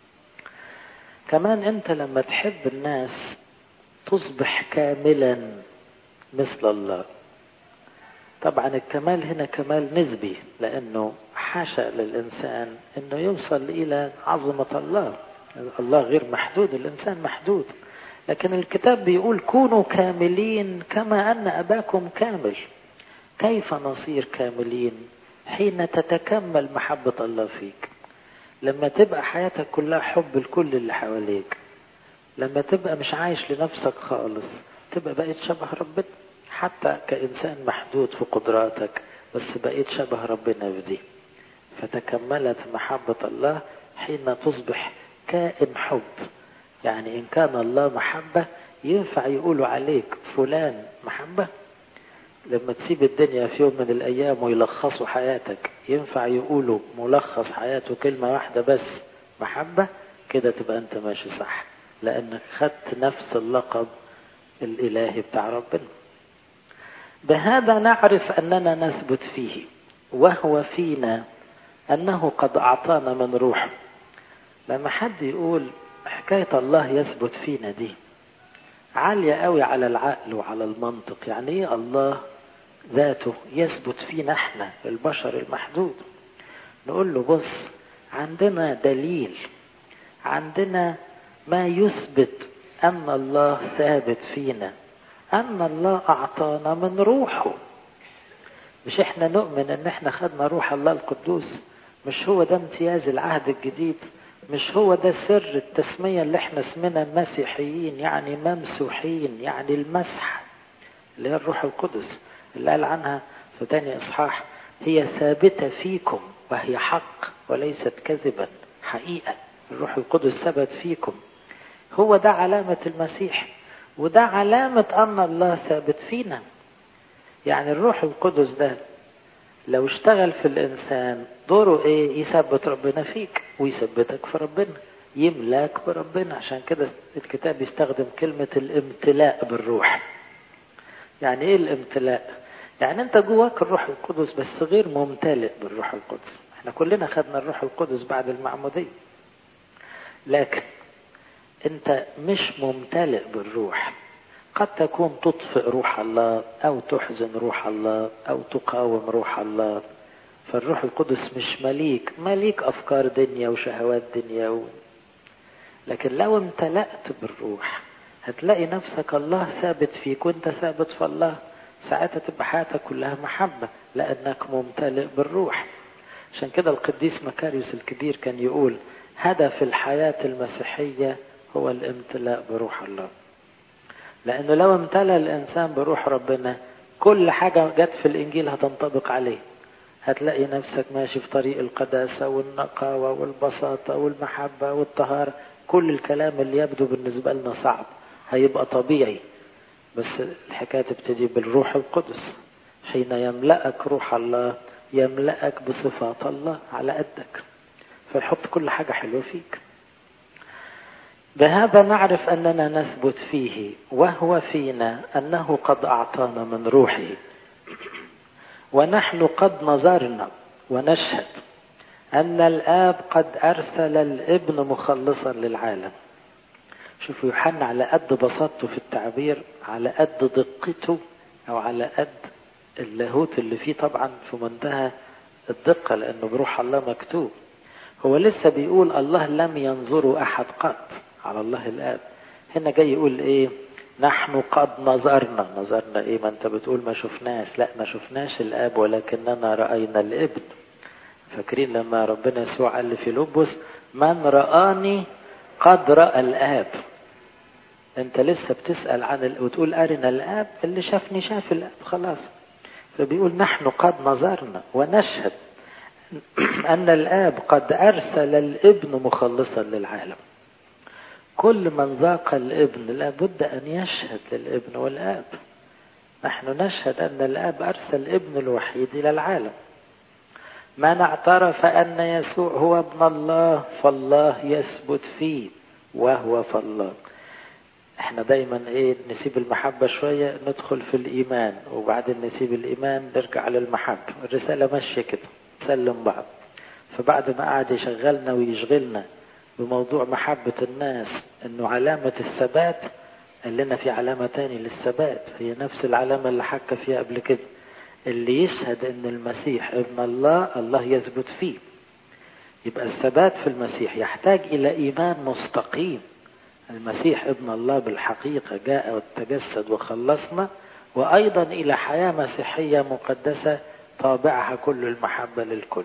كمان أنت لما تحب الناس تصبح كاملا مثل الله طبعا الكمال هنا كمال نسبي لأنه حاشا للإنسان أنه يوصل إلى عظمة الله الله غير محدود الإنسان محدود لكن الكتاب بيقول كونوا كاملين كما أن أباكم كامل كيف نصير كاملين حين تتكمل محبة الله فيك لما تبقى حياتك كلها حب الكل اللي حواليك لما تبقى مش عايش لنفسك خالص تبقى بقيت شبه ربنا حتى كإنسان محدود في قدراتك بس بقيت شبه ربنا في دي فتكملت محبة الله حين تصبح كائن حب يعني إن كان الله محبة ينفع يقولوا عليك فلان محبة لما تسيب الدنيا في يوم من الأيام ويلخصوا حياتك ينفع يقولوا ملخص حياته كلمة واحدة بس محبة كده تبقى أنت ماشي صح لأنك خدت نفس اللقب الإلهي بتاع ربنا بهذا نعرف أننا نثبت فيه وهو فينا أنه قد أعطانا من روحه لما حد يقول حكاية الله يثبت فينا دي عالية قوي على العقل وعلى المنطق يعني ايه الله ذاته يثبت فينا احنا البشر المحدود نقول له بص عندنا دليل عندنا ما يثبت أن الله ثابت فينا أن الله أعطانا من روحه مش احنا نؤمن ان احنا خدنا روح الله القدوس مش هو ده امتياز العهد الجديد مش هو ده سر التسمية اللي احنا اسمنا مسيحيين يعني ممسوحين يعني المسح اللي هي الروح القدس اللي قال عنها في تاني اصحاح هي ثابتة فيكم وهي حق وليست كذبا حقيقة الروح القدس ثبت فيكم هو ده علامة المسيح وده علامة أن الله ثابت فينا يعني الروح القدس ده لو اشتغل في الإنسان دوره إيه يثبت ربنا فيك ويثبتك في ربنا يملاك بربنا عشان كده الكتاب يستخدم كلمة الامتلاء بالروح يعني ايه الامتلاء يعني انت جواك الروح القدس بس غير ممتلئ بالروح القدس احنا كلنا خدنا الروح القدس بعد المعمودية لكن انت مش ممتلئ بالروح قد تكون تطفئ روح الله او تحزن روح الله او تقاوم روح الله فالروح القدس مش مليك مليك افكار دنيا وشهوات دنيا و... لكن لو امتلأت بالروح هتلاقي نفسك الله ثابت فيك وانت ثابت في الله ساعتها تبقى حياتك كلها محبة لأنك ممتلئ بالروح عشان كده القديس مكاريوس الكبير كان يقول هدف الحياة المسيحية هو الامتلاء بروح الله لأنه لو امتلأ الإنسان بروح ربنا كل حاجة جت في الإنجيل هتنطبق عليه هتلاقي نفسك ماشي في طريق القداسة والنقاوة والبساطة والمحبة والطهارة كل الكلام اللي يبدو بالنسبة لنا صعب هيبقى طبيعي بس الحكاية تبتدي بالروح القدس حين يملأك روح الله يملأك بصفات الله على قدك فيحط كل حاجة حلوة فيك بهذا نعرف أننا نثبت فيه وهو فينا أنه قد أعطانا من روحه ونحن قد نظرنا ونشهد أن الآب قد أرسل الابن مخلصا للعالم شوفوا يوحنا على قد بساطته في التعبير على قد دقته أو على قد اللاهوت اللي فيه طبعا في منتهى الدقة لأنه بروح الله مكتوب هو لسه بيقول الله لم ينظروا أحد قط على الله الآب هنا جاي يقول إيه نحن قد نظرنا نظرنا إيه ما أنت بتقول ما شفناش لا ما شفناش الآب ولكننا رأينا الابن فاكرين لما ربنا يسوع قال في لبس من رآني قد رأى الآب أنت لسه بتسأل عن ال... وتقول أرنا الآب اللي شافني شاف الآب خلاص فبيقول نحن قد نظرنا ونشهد أن الآب قد أرسل الابن مخلصا للعالم كل من ذاق الابن لابد أن يشهد للابن والآب نحن نشهد أن الآب أرسل الابن الوحيد إلى العالم من اعترف أن يسوع هو ابن الله فالله يثبت فيه وهو فالله احنا دايما ايه نسيب المحبة شوية ندخل في الإيمان وبعدين نسيب الإيمان نرجع للمحبة الرسالة ماشية كده نسلم بعض فبعد ما قعد يشغلنا ويشغلنا بموضوع محبة الناس انه علامة الثبات قال لنا في علامة تاني للثبات هي نفس العلامة اللي حكى فيها قبل كده اللي يشهد ان المسيح ابن الله الله يثبت فيه يبقى الثبات في المسيح يحتاج الى ايمان مستقيم المسيح ابن الله بالحقيقة جاء وتجسد وخلصنا وايضا الى حياة مسيحية مقدسة طابعها كل المحبة للكل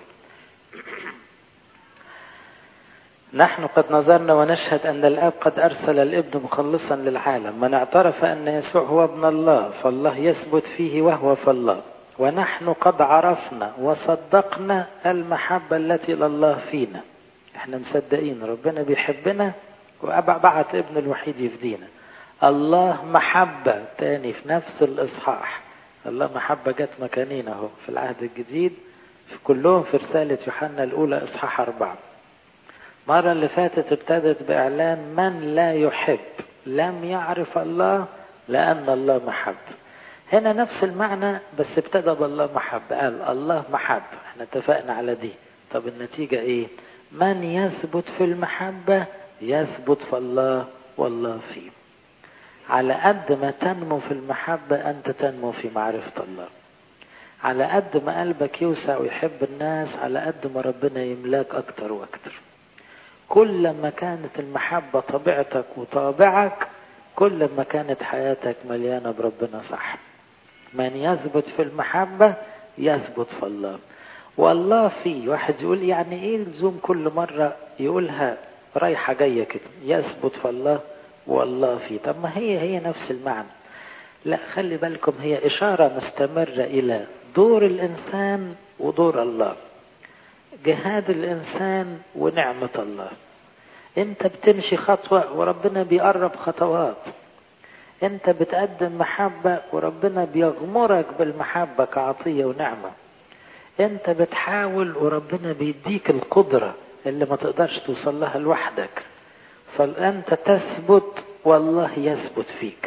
نحن قد نظرنا ونشهد أن الآب قد أرسل الابن مخلصا للعالم من اعترف أن يسوع هو ابن الله فالله يثبت فيه وهو في الله ونحن قد عرفنا وصدقنا المحبة التي لله فينا احنا مصدقين ربنا بيحبنا وبعت ابن الوحيد يفدينا الله محبة تاني في نفس الإصحاح الله محبة جت مكانين اهو في العهد الجديد في كلهم في رسالة يوحنا الأولى إصحاح أربعة المرة اللي فاتت ابتدت بإعلان من لا يحب لم يعرف الله لأن الله محب هنا نفس المعنى بس ابتدى بالله محب قال الله محب احنا اتفقنا على دي طب النتيجة ايه من يثبت في المحبة يثبت في الله والله فيه على قد ما تنمو في المحبة أنت تنمو في معرفة الله على قد ما قلبك يوسع ويحب الناس على قد ما ربنا يملاك أكتر وأكتر كل ما كانت المحبة طبيعتك وطابعك كل ما كانت حياتك مليانة بربنا صح من يثبت في المحبة يثبت في الله والله فيه واحد يقول يعني ايه لزوم كل مرة يقولها رايحة جاية كده يثبت في الله والله فيه طب ما هي هي نفس المعنى لا خلي بالكم هي إشارة مستمرة إلى دور الإنسان ودور الله جهاد الإنسان ونعمة الله أنت بتمشي خطوة وربنا بيقرب خطوات أنت بتقدم محبة وربنا بيغمرك بالمحبة كعطية ونعمة أنت بتحاول وربنا بيديك القدرة اللي ما تقدرش توصل لها لوحدك فأنت تثبت والله يثبت فيك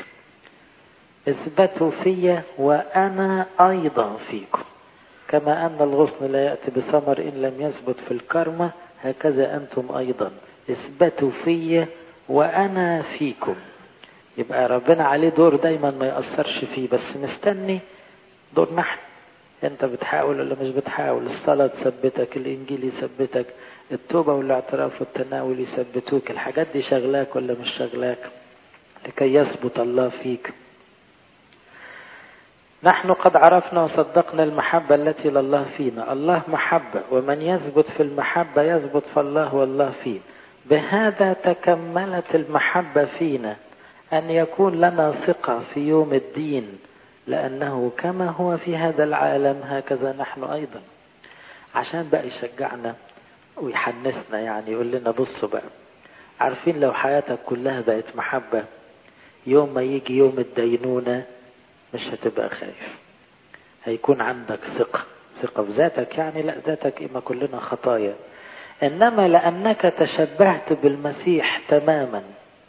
اثبتوا في وأنا أيضا فيكم كما أن الغصن لا يأتي بثمر إن لم يثبت في الكرمة هكذا أنتم أيضا اثبتوا في وأنا فيكم يبقى ربنا عليه دور دايما ما يأثرش فيه بس مستني دور نحن انت بتحاول ولا مش بتحاول الصلاة تثبتك الانجيل يثبتك التوبة والاعتراف والتناول يثبتوك الحاجات دي شغلاك ولا مش شغلاك لكي يثبت الله فيك نحن قد عرفنا وصدقنا المحبة التي لله فينا الله محبة ومن يثبت في المحبة يثبت في الله والله فيه بهذا تكملت المحبة فينا أن يكون لنا ثقة في يوم الدين لأنه كما هو في هذا العالم هكذا نحن أيضا عشان بقى يشجعنا ويحنسنا يعني يقول لنا بصوا بقى عارفين لو حياتك كلها بقت محبة يوم ما يجي يوم الدينونة مش هتبقى خايف هيكون عندك ثقة ثقة في ذاتك يعني لا ذاتك إما كلنا خطايا إنما لأنك تشبهت بالمسيح تماما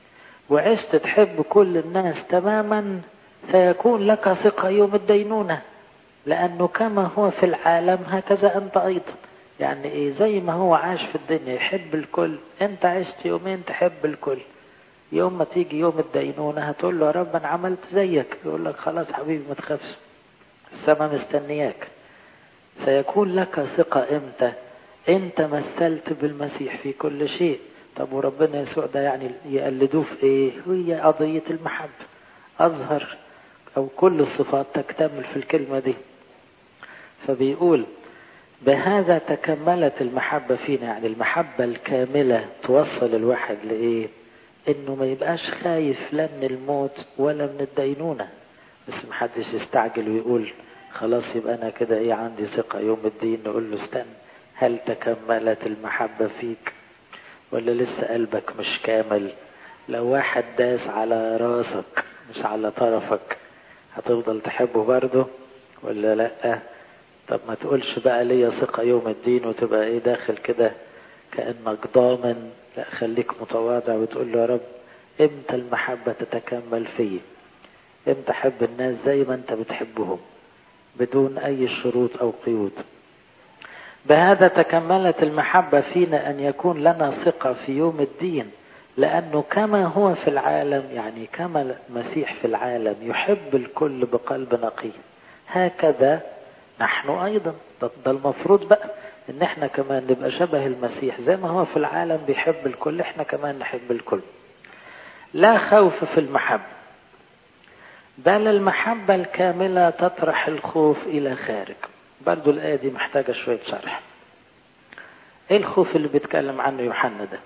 وعشت تحب كل الناس تماما سيكون لك ثقة يوم الدينونة لأنه كما هو في العالم هكذا أنت أيضا يعني إيه زي ما هو عاش في الدنيا يحب الكل أنت عشت يومين تحب الكل يوم ما تيجي يوم الدينونة هتقول له يا رب أنا عملت زيك يقول لك خلاص حبيبي ما تخافش السماء مستنياك سيكون لك ثقة إمتى أنت مثلت بالمسيح في كل شيء طب وربنا يسوع ده يعني يقلدوه في إيه هي قضية المحبة أظهر أو كل الصفات تكتمل في الكلمة دي فبيقول بهذا تكملت المحبة فينا يعني المحبة الكاملة توصل الواحد لإيه إنه ما يبقاش خايف لا من الموت ولا من الدينونة بس محدش يستعجل ويقول خلاص يبقى أنا كده إيه عندي ثقة يوم الدين نقول له استنى هل تكملت المحبة فيك ولا لسه قلبك مش كامل لو واحد داس على راسك مش على طرفك هتفضل تحبه برضه ولا لأ طب ما تقولش بقى ليا ثقة يوم الدين وتبقى ايه داخل كده كأنك ضامن لا خليك متواضع وتقول له يا رب امتى المحبة تتكمل فيه امتى احب الناس زي ما انت بتحبهم بدون اي شروط او قيود بهذا تكملت المحبة فينا ان يكون لنا ثقة في يوم الدين لأنه كما هو في العالم يعني كما المسيح في العالم يحب الكل بقلب نقي هكذا نحن أيضا ده, ده المفروض بقى إن احنا كمان نبقى شبه المسيح زي ما هو في العالم بيحب الكل احنا كمان نحب الكل لا خوف في المحبة بل المحبة الكاملة تطرح الخوف إلى خارج برضو الآية دي محتاجة شوية شرح ايه الخوف اللي بيتكلم عنه يوحنا ده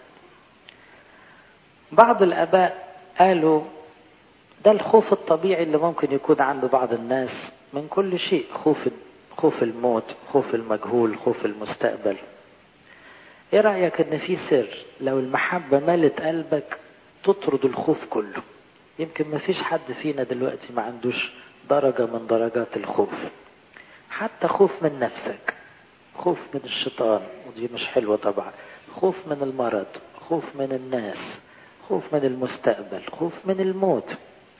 بعض الآباء قالوا ده الخوف الطبيعي اللي ممكن يكون عند بعض الناس من كل شيء خوف خوف الموت خوف المجهول خوف المستقبل ايه رأيك ان في سر لو المحبة ملت قلبك تطرد الخوف كله يمكن ما فيش حد فينا دلوقتي ما عندوش درجة من درجات الخوف حتى خوف من نفسك خوف من الشيطان ودي مش حلوة طبعا خوف من المرض خوف من الناس خوف من المستقبل خوف من الموت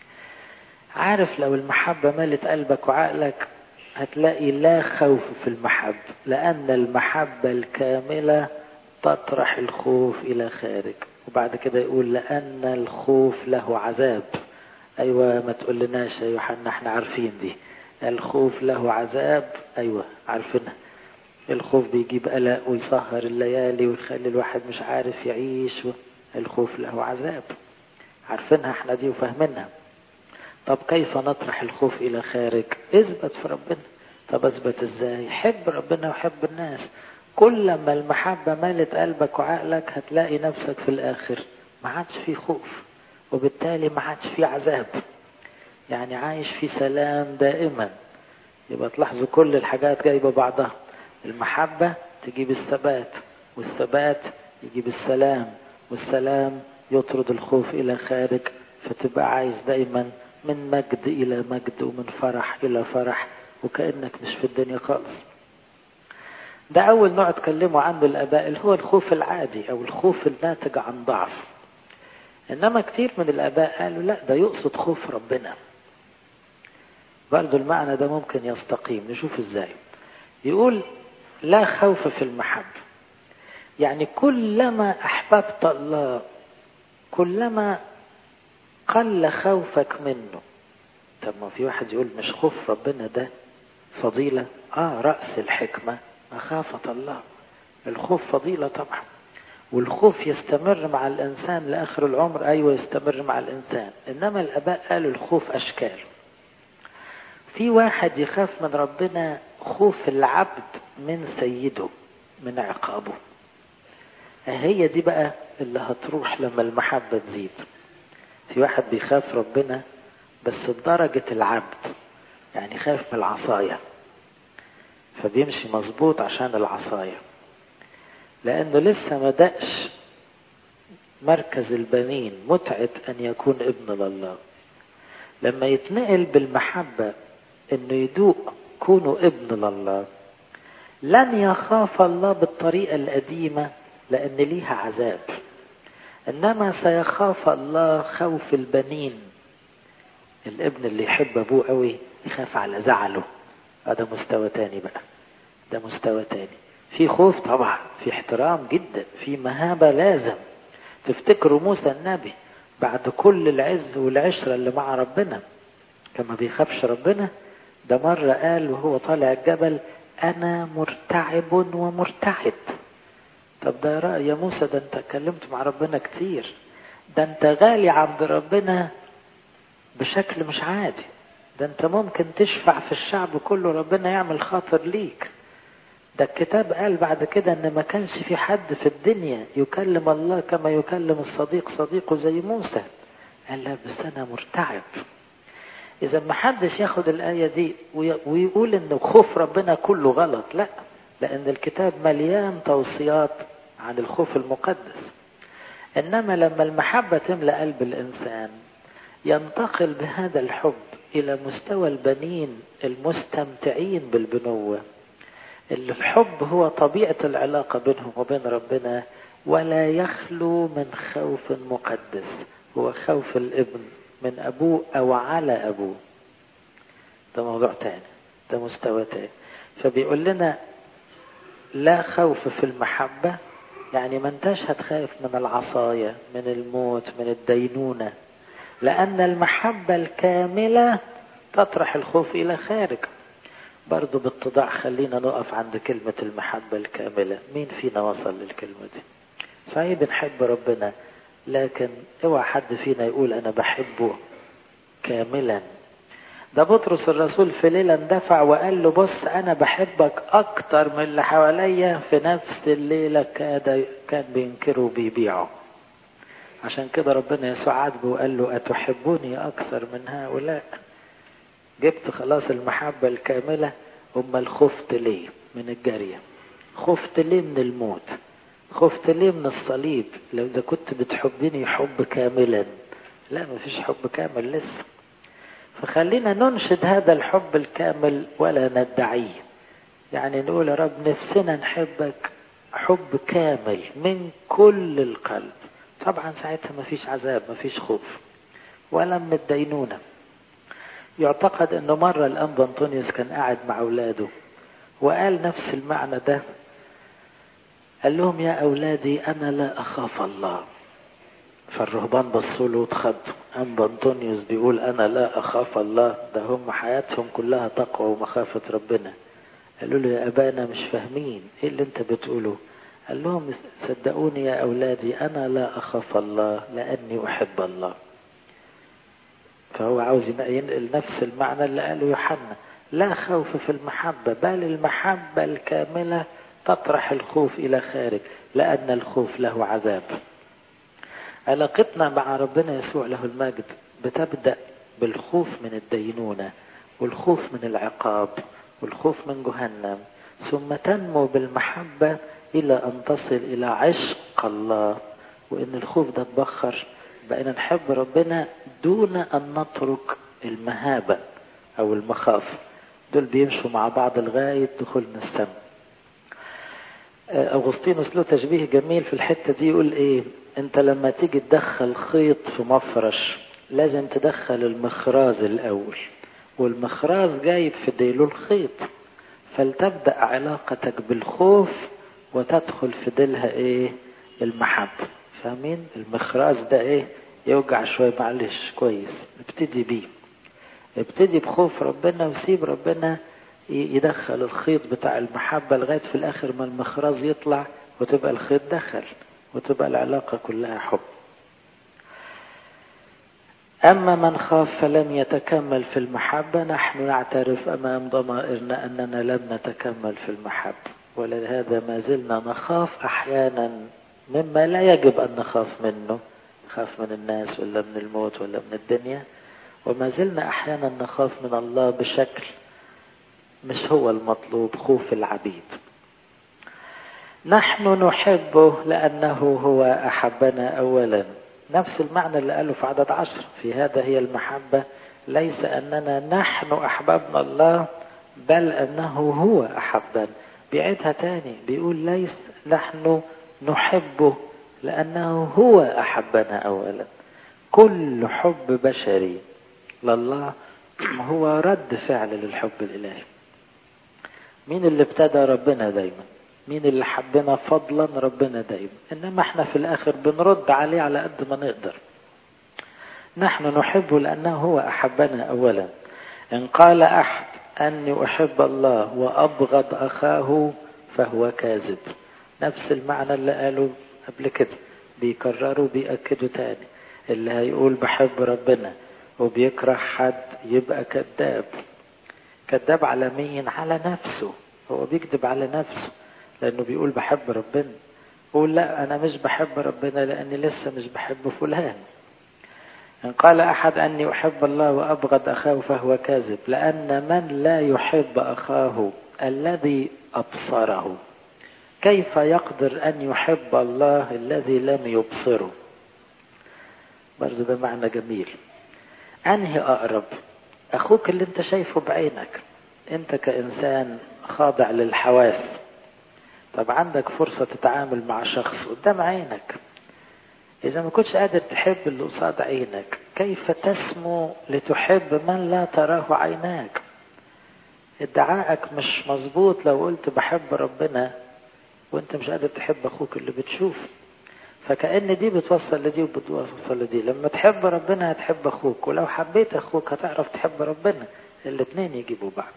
عارف لو المحبة ملت قلبك وعقلك هتلاقي لا خوف في المحبة لأن المحبة الكاملة تطرح الخوف إلى خارج وبعد كده يقول لأن الخوف له عذاب أيوة ما تقول لناش يا يوحنا احنا عارفين دي الخوف له عذاب أيوة عارفينها الخوف بيجيب قلق ويسهر الليالي ويخلي الواحد مش عارف يعيش الخوف له عذاب عارفينها احنا دي وفاهمينها طب كيف نطرح الخوف الى خارج اثبت في ربنا طب اثبت ازاي حب ربنا وحب الناس كل ما المحبة مالت قلبك وعقلك هتلاقي نفسك في الاخر ما عادش في خوف وبالتالي ما عادش في عذاب يعني عايش في سلام دائما يبقى تلاحظوا كل الحاجات جايبة بعضها المحبة تجيب الثبات والثبات يجيب السلام والسلام يطرد الخوف إلى خارج فتبقى عايز دايما من مجد إلى مجد ومن فرح إلى فرح وكأنك مش في الدنيا خالص ده أول نوع اتكلموا عنه الآباء اللي هو الخوف العادي أو الخوف الناتج عن ضعف إنما كتير من الآباء قالوا لا ده يقصد خوف ربنا برضو المعنى ده ممكن يستقيم نشوف ازاي يقول لا خوف في المحبة يعني كلما أحببت الله كلما قل خوفك منه طب ما في واحد يقول مش خوف ربنا ده فضيلة اه رأس الحكمة مخافة الله الخوف فضيلة طبعا والخوف يستمر مع الإنسان لآخر العمر أيوة يستمر مع الإنسان إنما الآباء قالوا الخوف أشكال في واحد يخاف من ربنا خوف العبد من سيده من عقابه هي دي بقى اللي هتروح لما المحبة تزيد في واحد بيخاف ربنا بس بدرجة العبد يعني خاف من العصاية فبيمشي مظبوط عشان العصاية لأنه لسه ما دقش مركز البنين متعة أن يكون ابن لله لما يتنقل بالمحبة أنه يدوق كونه ابن لله لن يخاف الله بالطريقة القديمة لأن ليها عذاب إنما سيخاف الله خوف البنين الابن اللي يحب أبوه قوي يخاف على زعله هذا مستوى تاني بقى ده مستوى تاني في خوف طبعا في احترام جدا في مهابة لازم تفتكروا موسى النبي بعد كل العز والعشرة اللي مع ربنا كما بيخافش ربنا ده مرة قال وهو طالع الجبل أنا مرتعب ومرتعد طب ده رأي يا موسى ده أنت اتكلمت مع ربنا كتير ده أنت غالي عند ربنا بشكل مش عادي ده أنت ممكن تشفع في الشعب كله ربنا يعمل خاطر ليك ده الكتاب قال بعد كده ان ما كانش في حد في الدنيا يكلم الله كما يكلم الصديق صديقه زي موسى قال لا بس انا مرتعب اذا ما حدش ياخد الايه دي ويقول ان خوف ربنا كله غلط لا لان الكتاب مليان توصيات عن الخوف المقدس انما لما المحبه تملا قلب الانسان ينتقل بهذا الحب الى مستوى البنين المستمتعين بالبنوه اللي الحب هو طبيعة العلاقة بينهم وبين ربنا ولا يخلو من خوف مقدس هو خوف الابن من أبوه أو على أبوه ده موضوع تاني ده مستوى تاني فبيقول لنا لا خوف في المحبة يعني ما انتش هتخاف من العصاية من الموت من الدينونة لأن المحبة الكاملة تطرح الخوف إلى خارج برضو بالتضاع خلينا نقف عند كلمة المحبة الكاملة مين فينا وصل للكلمة دي صحيح بنحب ربنا لكن اوعى حد فينا يقول انا بحبه كاملا ده بطرس الرسول في ليلة اندفع وقال له بص انا بحبك اكتر من اللي حواليا في نفس الليلة كاد كان بينكروا وبيبيعوا عشان كده ربنا يسوع عاتبه وقال له اتحبوني اكثر من هؤلاء جبت خلاص المحبة الكاملة أمال خفت ليه من الجارية خفت ليه من الموت خفت ليه من الصليب لو إذا كنت بتحبني حب كاملا لا مفيش حب كامل لسه فخلينا ننشد هذا الحب الكامل ولا ندعيه يعني نقول يا رب نفسنا نحبك حب كامل من كل القلب طبعا ساعتها مفيش عذاب مفيش خوف ولا من الدينونه يعتقد انه مرة الانبا انطونيوس كان قاعد مع اولاده وقال نفس المعنى ده قال لهم يا اولادي انا لا اخاف الله فالرهبان بصوا له واتخضوا انبا انطونيوس بيقول انا لا اخاف الله ده هم حياتهم كلها تقوى ومخافة ربنا قالوا له يا ابانا مش فاهمين ايه اللي انت بتقوله قال لهم صدقوني يا اولادي انا لا اخاف الله لاني احب الله فهو عاوز ينقل نفس المعنى اللي قاله يوحنا لا خوف في المحبة بل المحبة الكاملة تطرح الخوف إلى خارج لأن الخوف له عذاب علاقتنا مع ربنا يسوع له المجد بتبدأ بالخوف من الدينونة والخوف من العقاب والخوف من جهنم ثم تنمو بالمحبة إلى أن تصل إلى عشق الله وإن الخوف ده تبخر بقينا نحب ربنا دون أن نترك المهابة أو المخافة دول بيمشوا مع بعض لغاية دخولنا السماء أغسطينوس له تشبيه جميل في الحتة دي يقول إيه أنت لما تيجي تدخل خيط في مفرش لازم تدخل المخراز الأول والمخراز جايب في ديله الخيط فلتبدأ علاقتك بالخوف وتدخل في ديلها إيه المحبة فاهمين المخراز ده إيه يوجع شوية معلش كويس ابتدي بيه ابتدي بخوف ربنا وسيب ربنا يدخل الخيط بتاع المحبة لغاية في الآخر ما المخراز يطلع وتبقى الخيط دخل وتبقى العلاقة كلها حب أما من خاف فلم يتكمل في المحبة نحن نعترف أمام ضمائرنا أننا لم نتكمل في المحبة ولهذا ما زلنا نخاف أحيانا مما لا يجب أن نخاف منه نخاف من الناس ولا من الموت ولا من الدنيا وما زلنا أحيانا نخاف من الله بشكل مش هو المطلوب خوف العبيد نحن نحبه لأنه هو أحبنا أولا نفس المعنى اللي قاله في عدد عشر في هذا هي المحبة ليس أننا نحن أحببنا الله بل أنه هو أحبنا بيعيدها تاني بيقول ليس نحن نحبه لأنه هو أحبنا أولا كل حب بشري لله هو رد فعل للحب الإلهي مين اللي ابتدى ربنا دايما مين اللي حبنا فضلا ربنا دايما إنما احنا في الآخر بنرد عليه على قد ما نقدر نحن نحبه لأنه هو أحبنا أولا إن قال أحد أني أحب الله وأبغض أخاه فهو كاذب نفس المعنى اللي قالوا قبل كده بيكرروا بيأكدوا تاني اللي هيقول بحب ربنا وبيكره حد يبقى كذاب كذاب على مين على نفسه هو بيكذب على نفسه لأنه بيقول بحب ربنا قول لا أنا مش بحب ربنا لأني لسه مش بحب فلان إن قال أحد أني أحب الله وأبغض أخاه فهو كاذب لأن من لا يحب أخاه الذي أبصره كيف يقدر أن يحب الله الذي لم يبصره برضو ده معنى جميل أنهي أقرب أخوك اللي أنت شايفه بعينك أنت كإنسان خاضع للحواس طب عندك فرصة تتعامل مع شخص قدام عينك إذا ما كنتش قادر تحب اللي قصاد عينك كيف تسمو لتحب من لا تراه عيناك ادعائك مش مظبوط لو قلت بحب ربنا وانت مش قادر تحب اخوك اللي بتشوفه فكأن دي بتوصل لدي وبتوصل لدي لما تحب ربنا هتحب اخوك ولو حبيت اخوك هتعرف تحب ربنا الاثنين يجيبوا بعض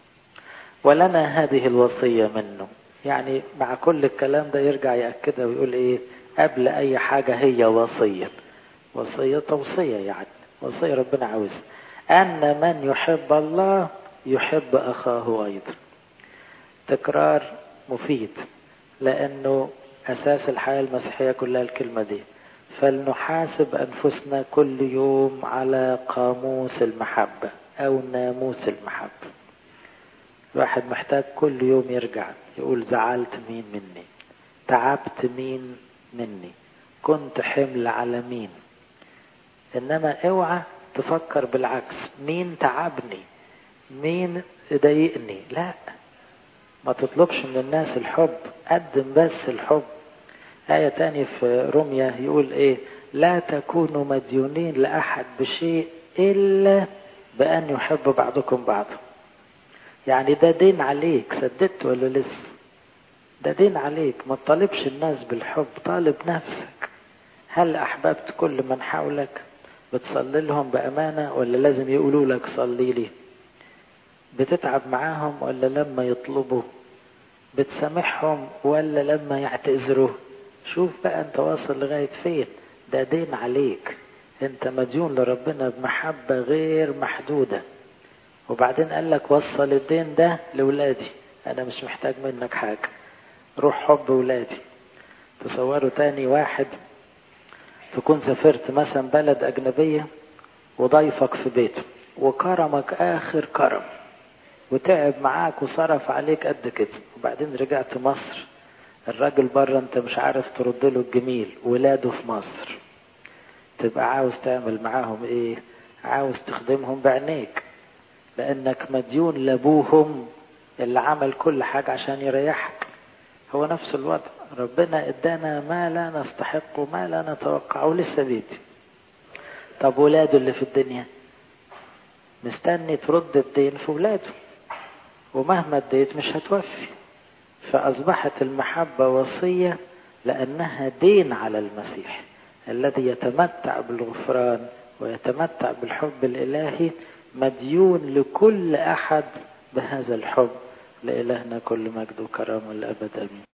ولنا هذه الوصية منه يعني مع كل الكلام ده يرجع يأكدها ويقول ايه قبل اي حاجة هي وصية وصية توصية يعني وصية ربنا عاوزها ان من يحب الله يحب اخاه ايضا تكرار مفيد لانه اساس الحياة المسيحية كلها الكلمة دي فلنحاسب انفسنا كل يوم على قاموس المحبة او ناموس المحبة الواحد محتاج كل يوم يرجع يقول زعلت مين مني تعبت مين مني كنت حمل على مين انما اوعى تفكر بالعكس مين تعبني مين ضايقني لا ما تطلبش من الناس الحب قدم بس الحب آية تانية في روميا يقول ايه لا تكونوا مديونين لأحد بشيء إلا بأن يحب بعضكم بعضا يعني ده دين عليك سددت ولا لسه ده دين عليك ما تطالبش الناس بالحب طالب نفسك هل أحببت كل من حولك بتصلي لهم بأمانة ولا لازم يقولوا لك صلي لي بتتعب معاهم ولا لما يطلبوا بتسامحهم ولا لما يعتذروا شوف بقى انت واصل لغاية فين ده دين عليك انت مديون لربنا بمحبة غير محدودة وبعدين قال لك وصل الدين ده لولادي انا مش محتاج منك حاجة روح حب ولادي تصوروا تاني واحد تكون سافرت مثلا بلد اجنبية وضيفك في بيته وكرمك اخر كرم وتعب معاك وصرف عليك قد كده وبعدين رجعت مصر الراجل بره انت مش عارف ترد له الجميل ولاده في مصر تبقى عاوز تعمل معاهم ايه عاوز تخدمهم بعينيك لانك مديون لابوهم اللي عمل كل حاجة عشان يريحك هو نفس الوضع ربنا ادانا ما لا نستحق وما لا نتوقع ولسه بيدي طب ولاده اللي في الدنيا مستني ترد الدين في ولاده ومهما اديت مش هتوفي فأصبحت المحبة وصية لأنها دين على المسيح الذي يتمتع بالغفران ويتمتع بالحب الإلهي مديون لكل أحد بهذا الحب لإلهنا كل مجد وكرامة لأبد أمين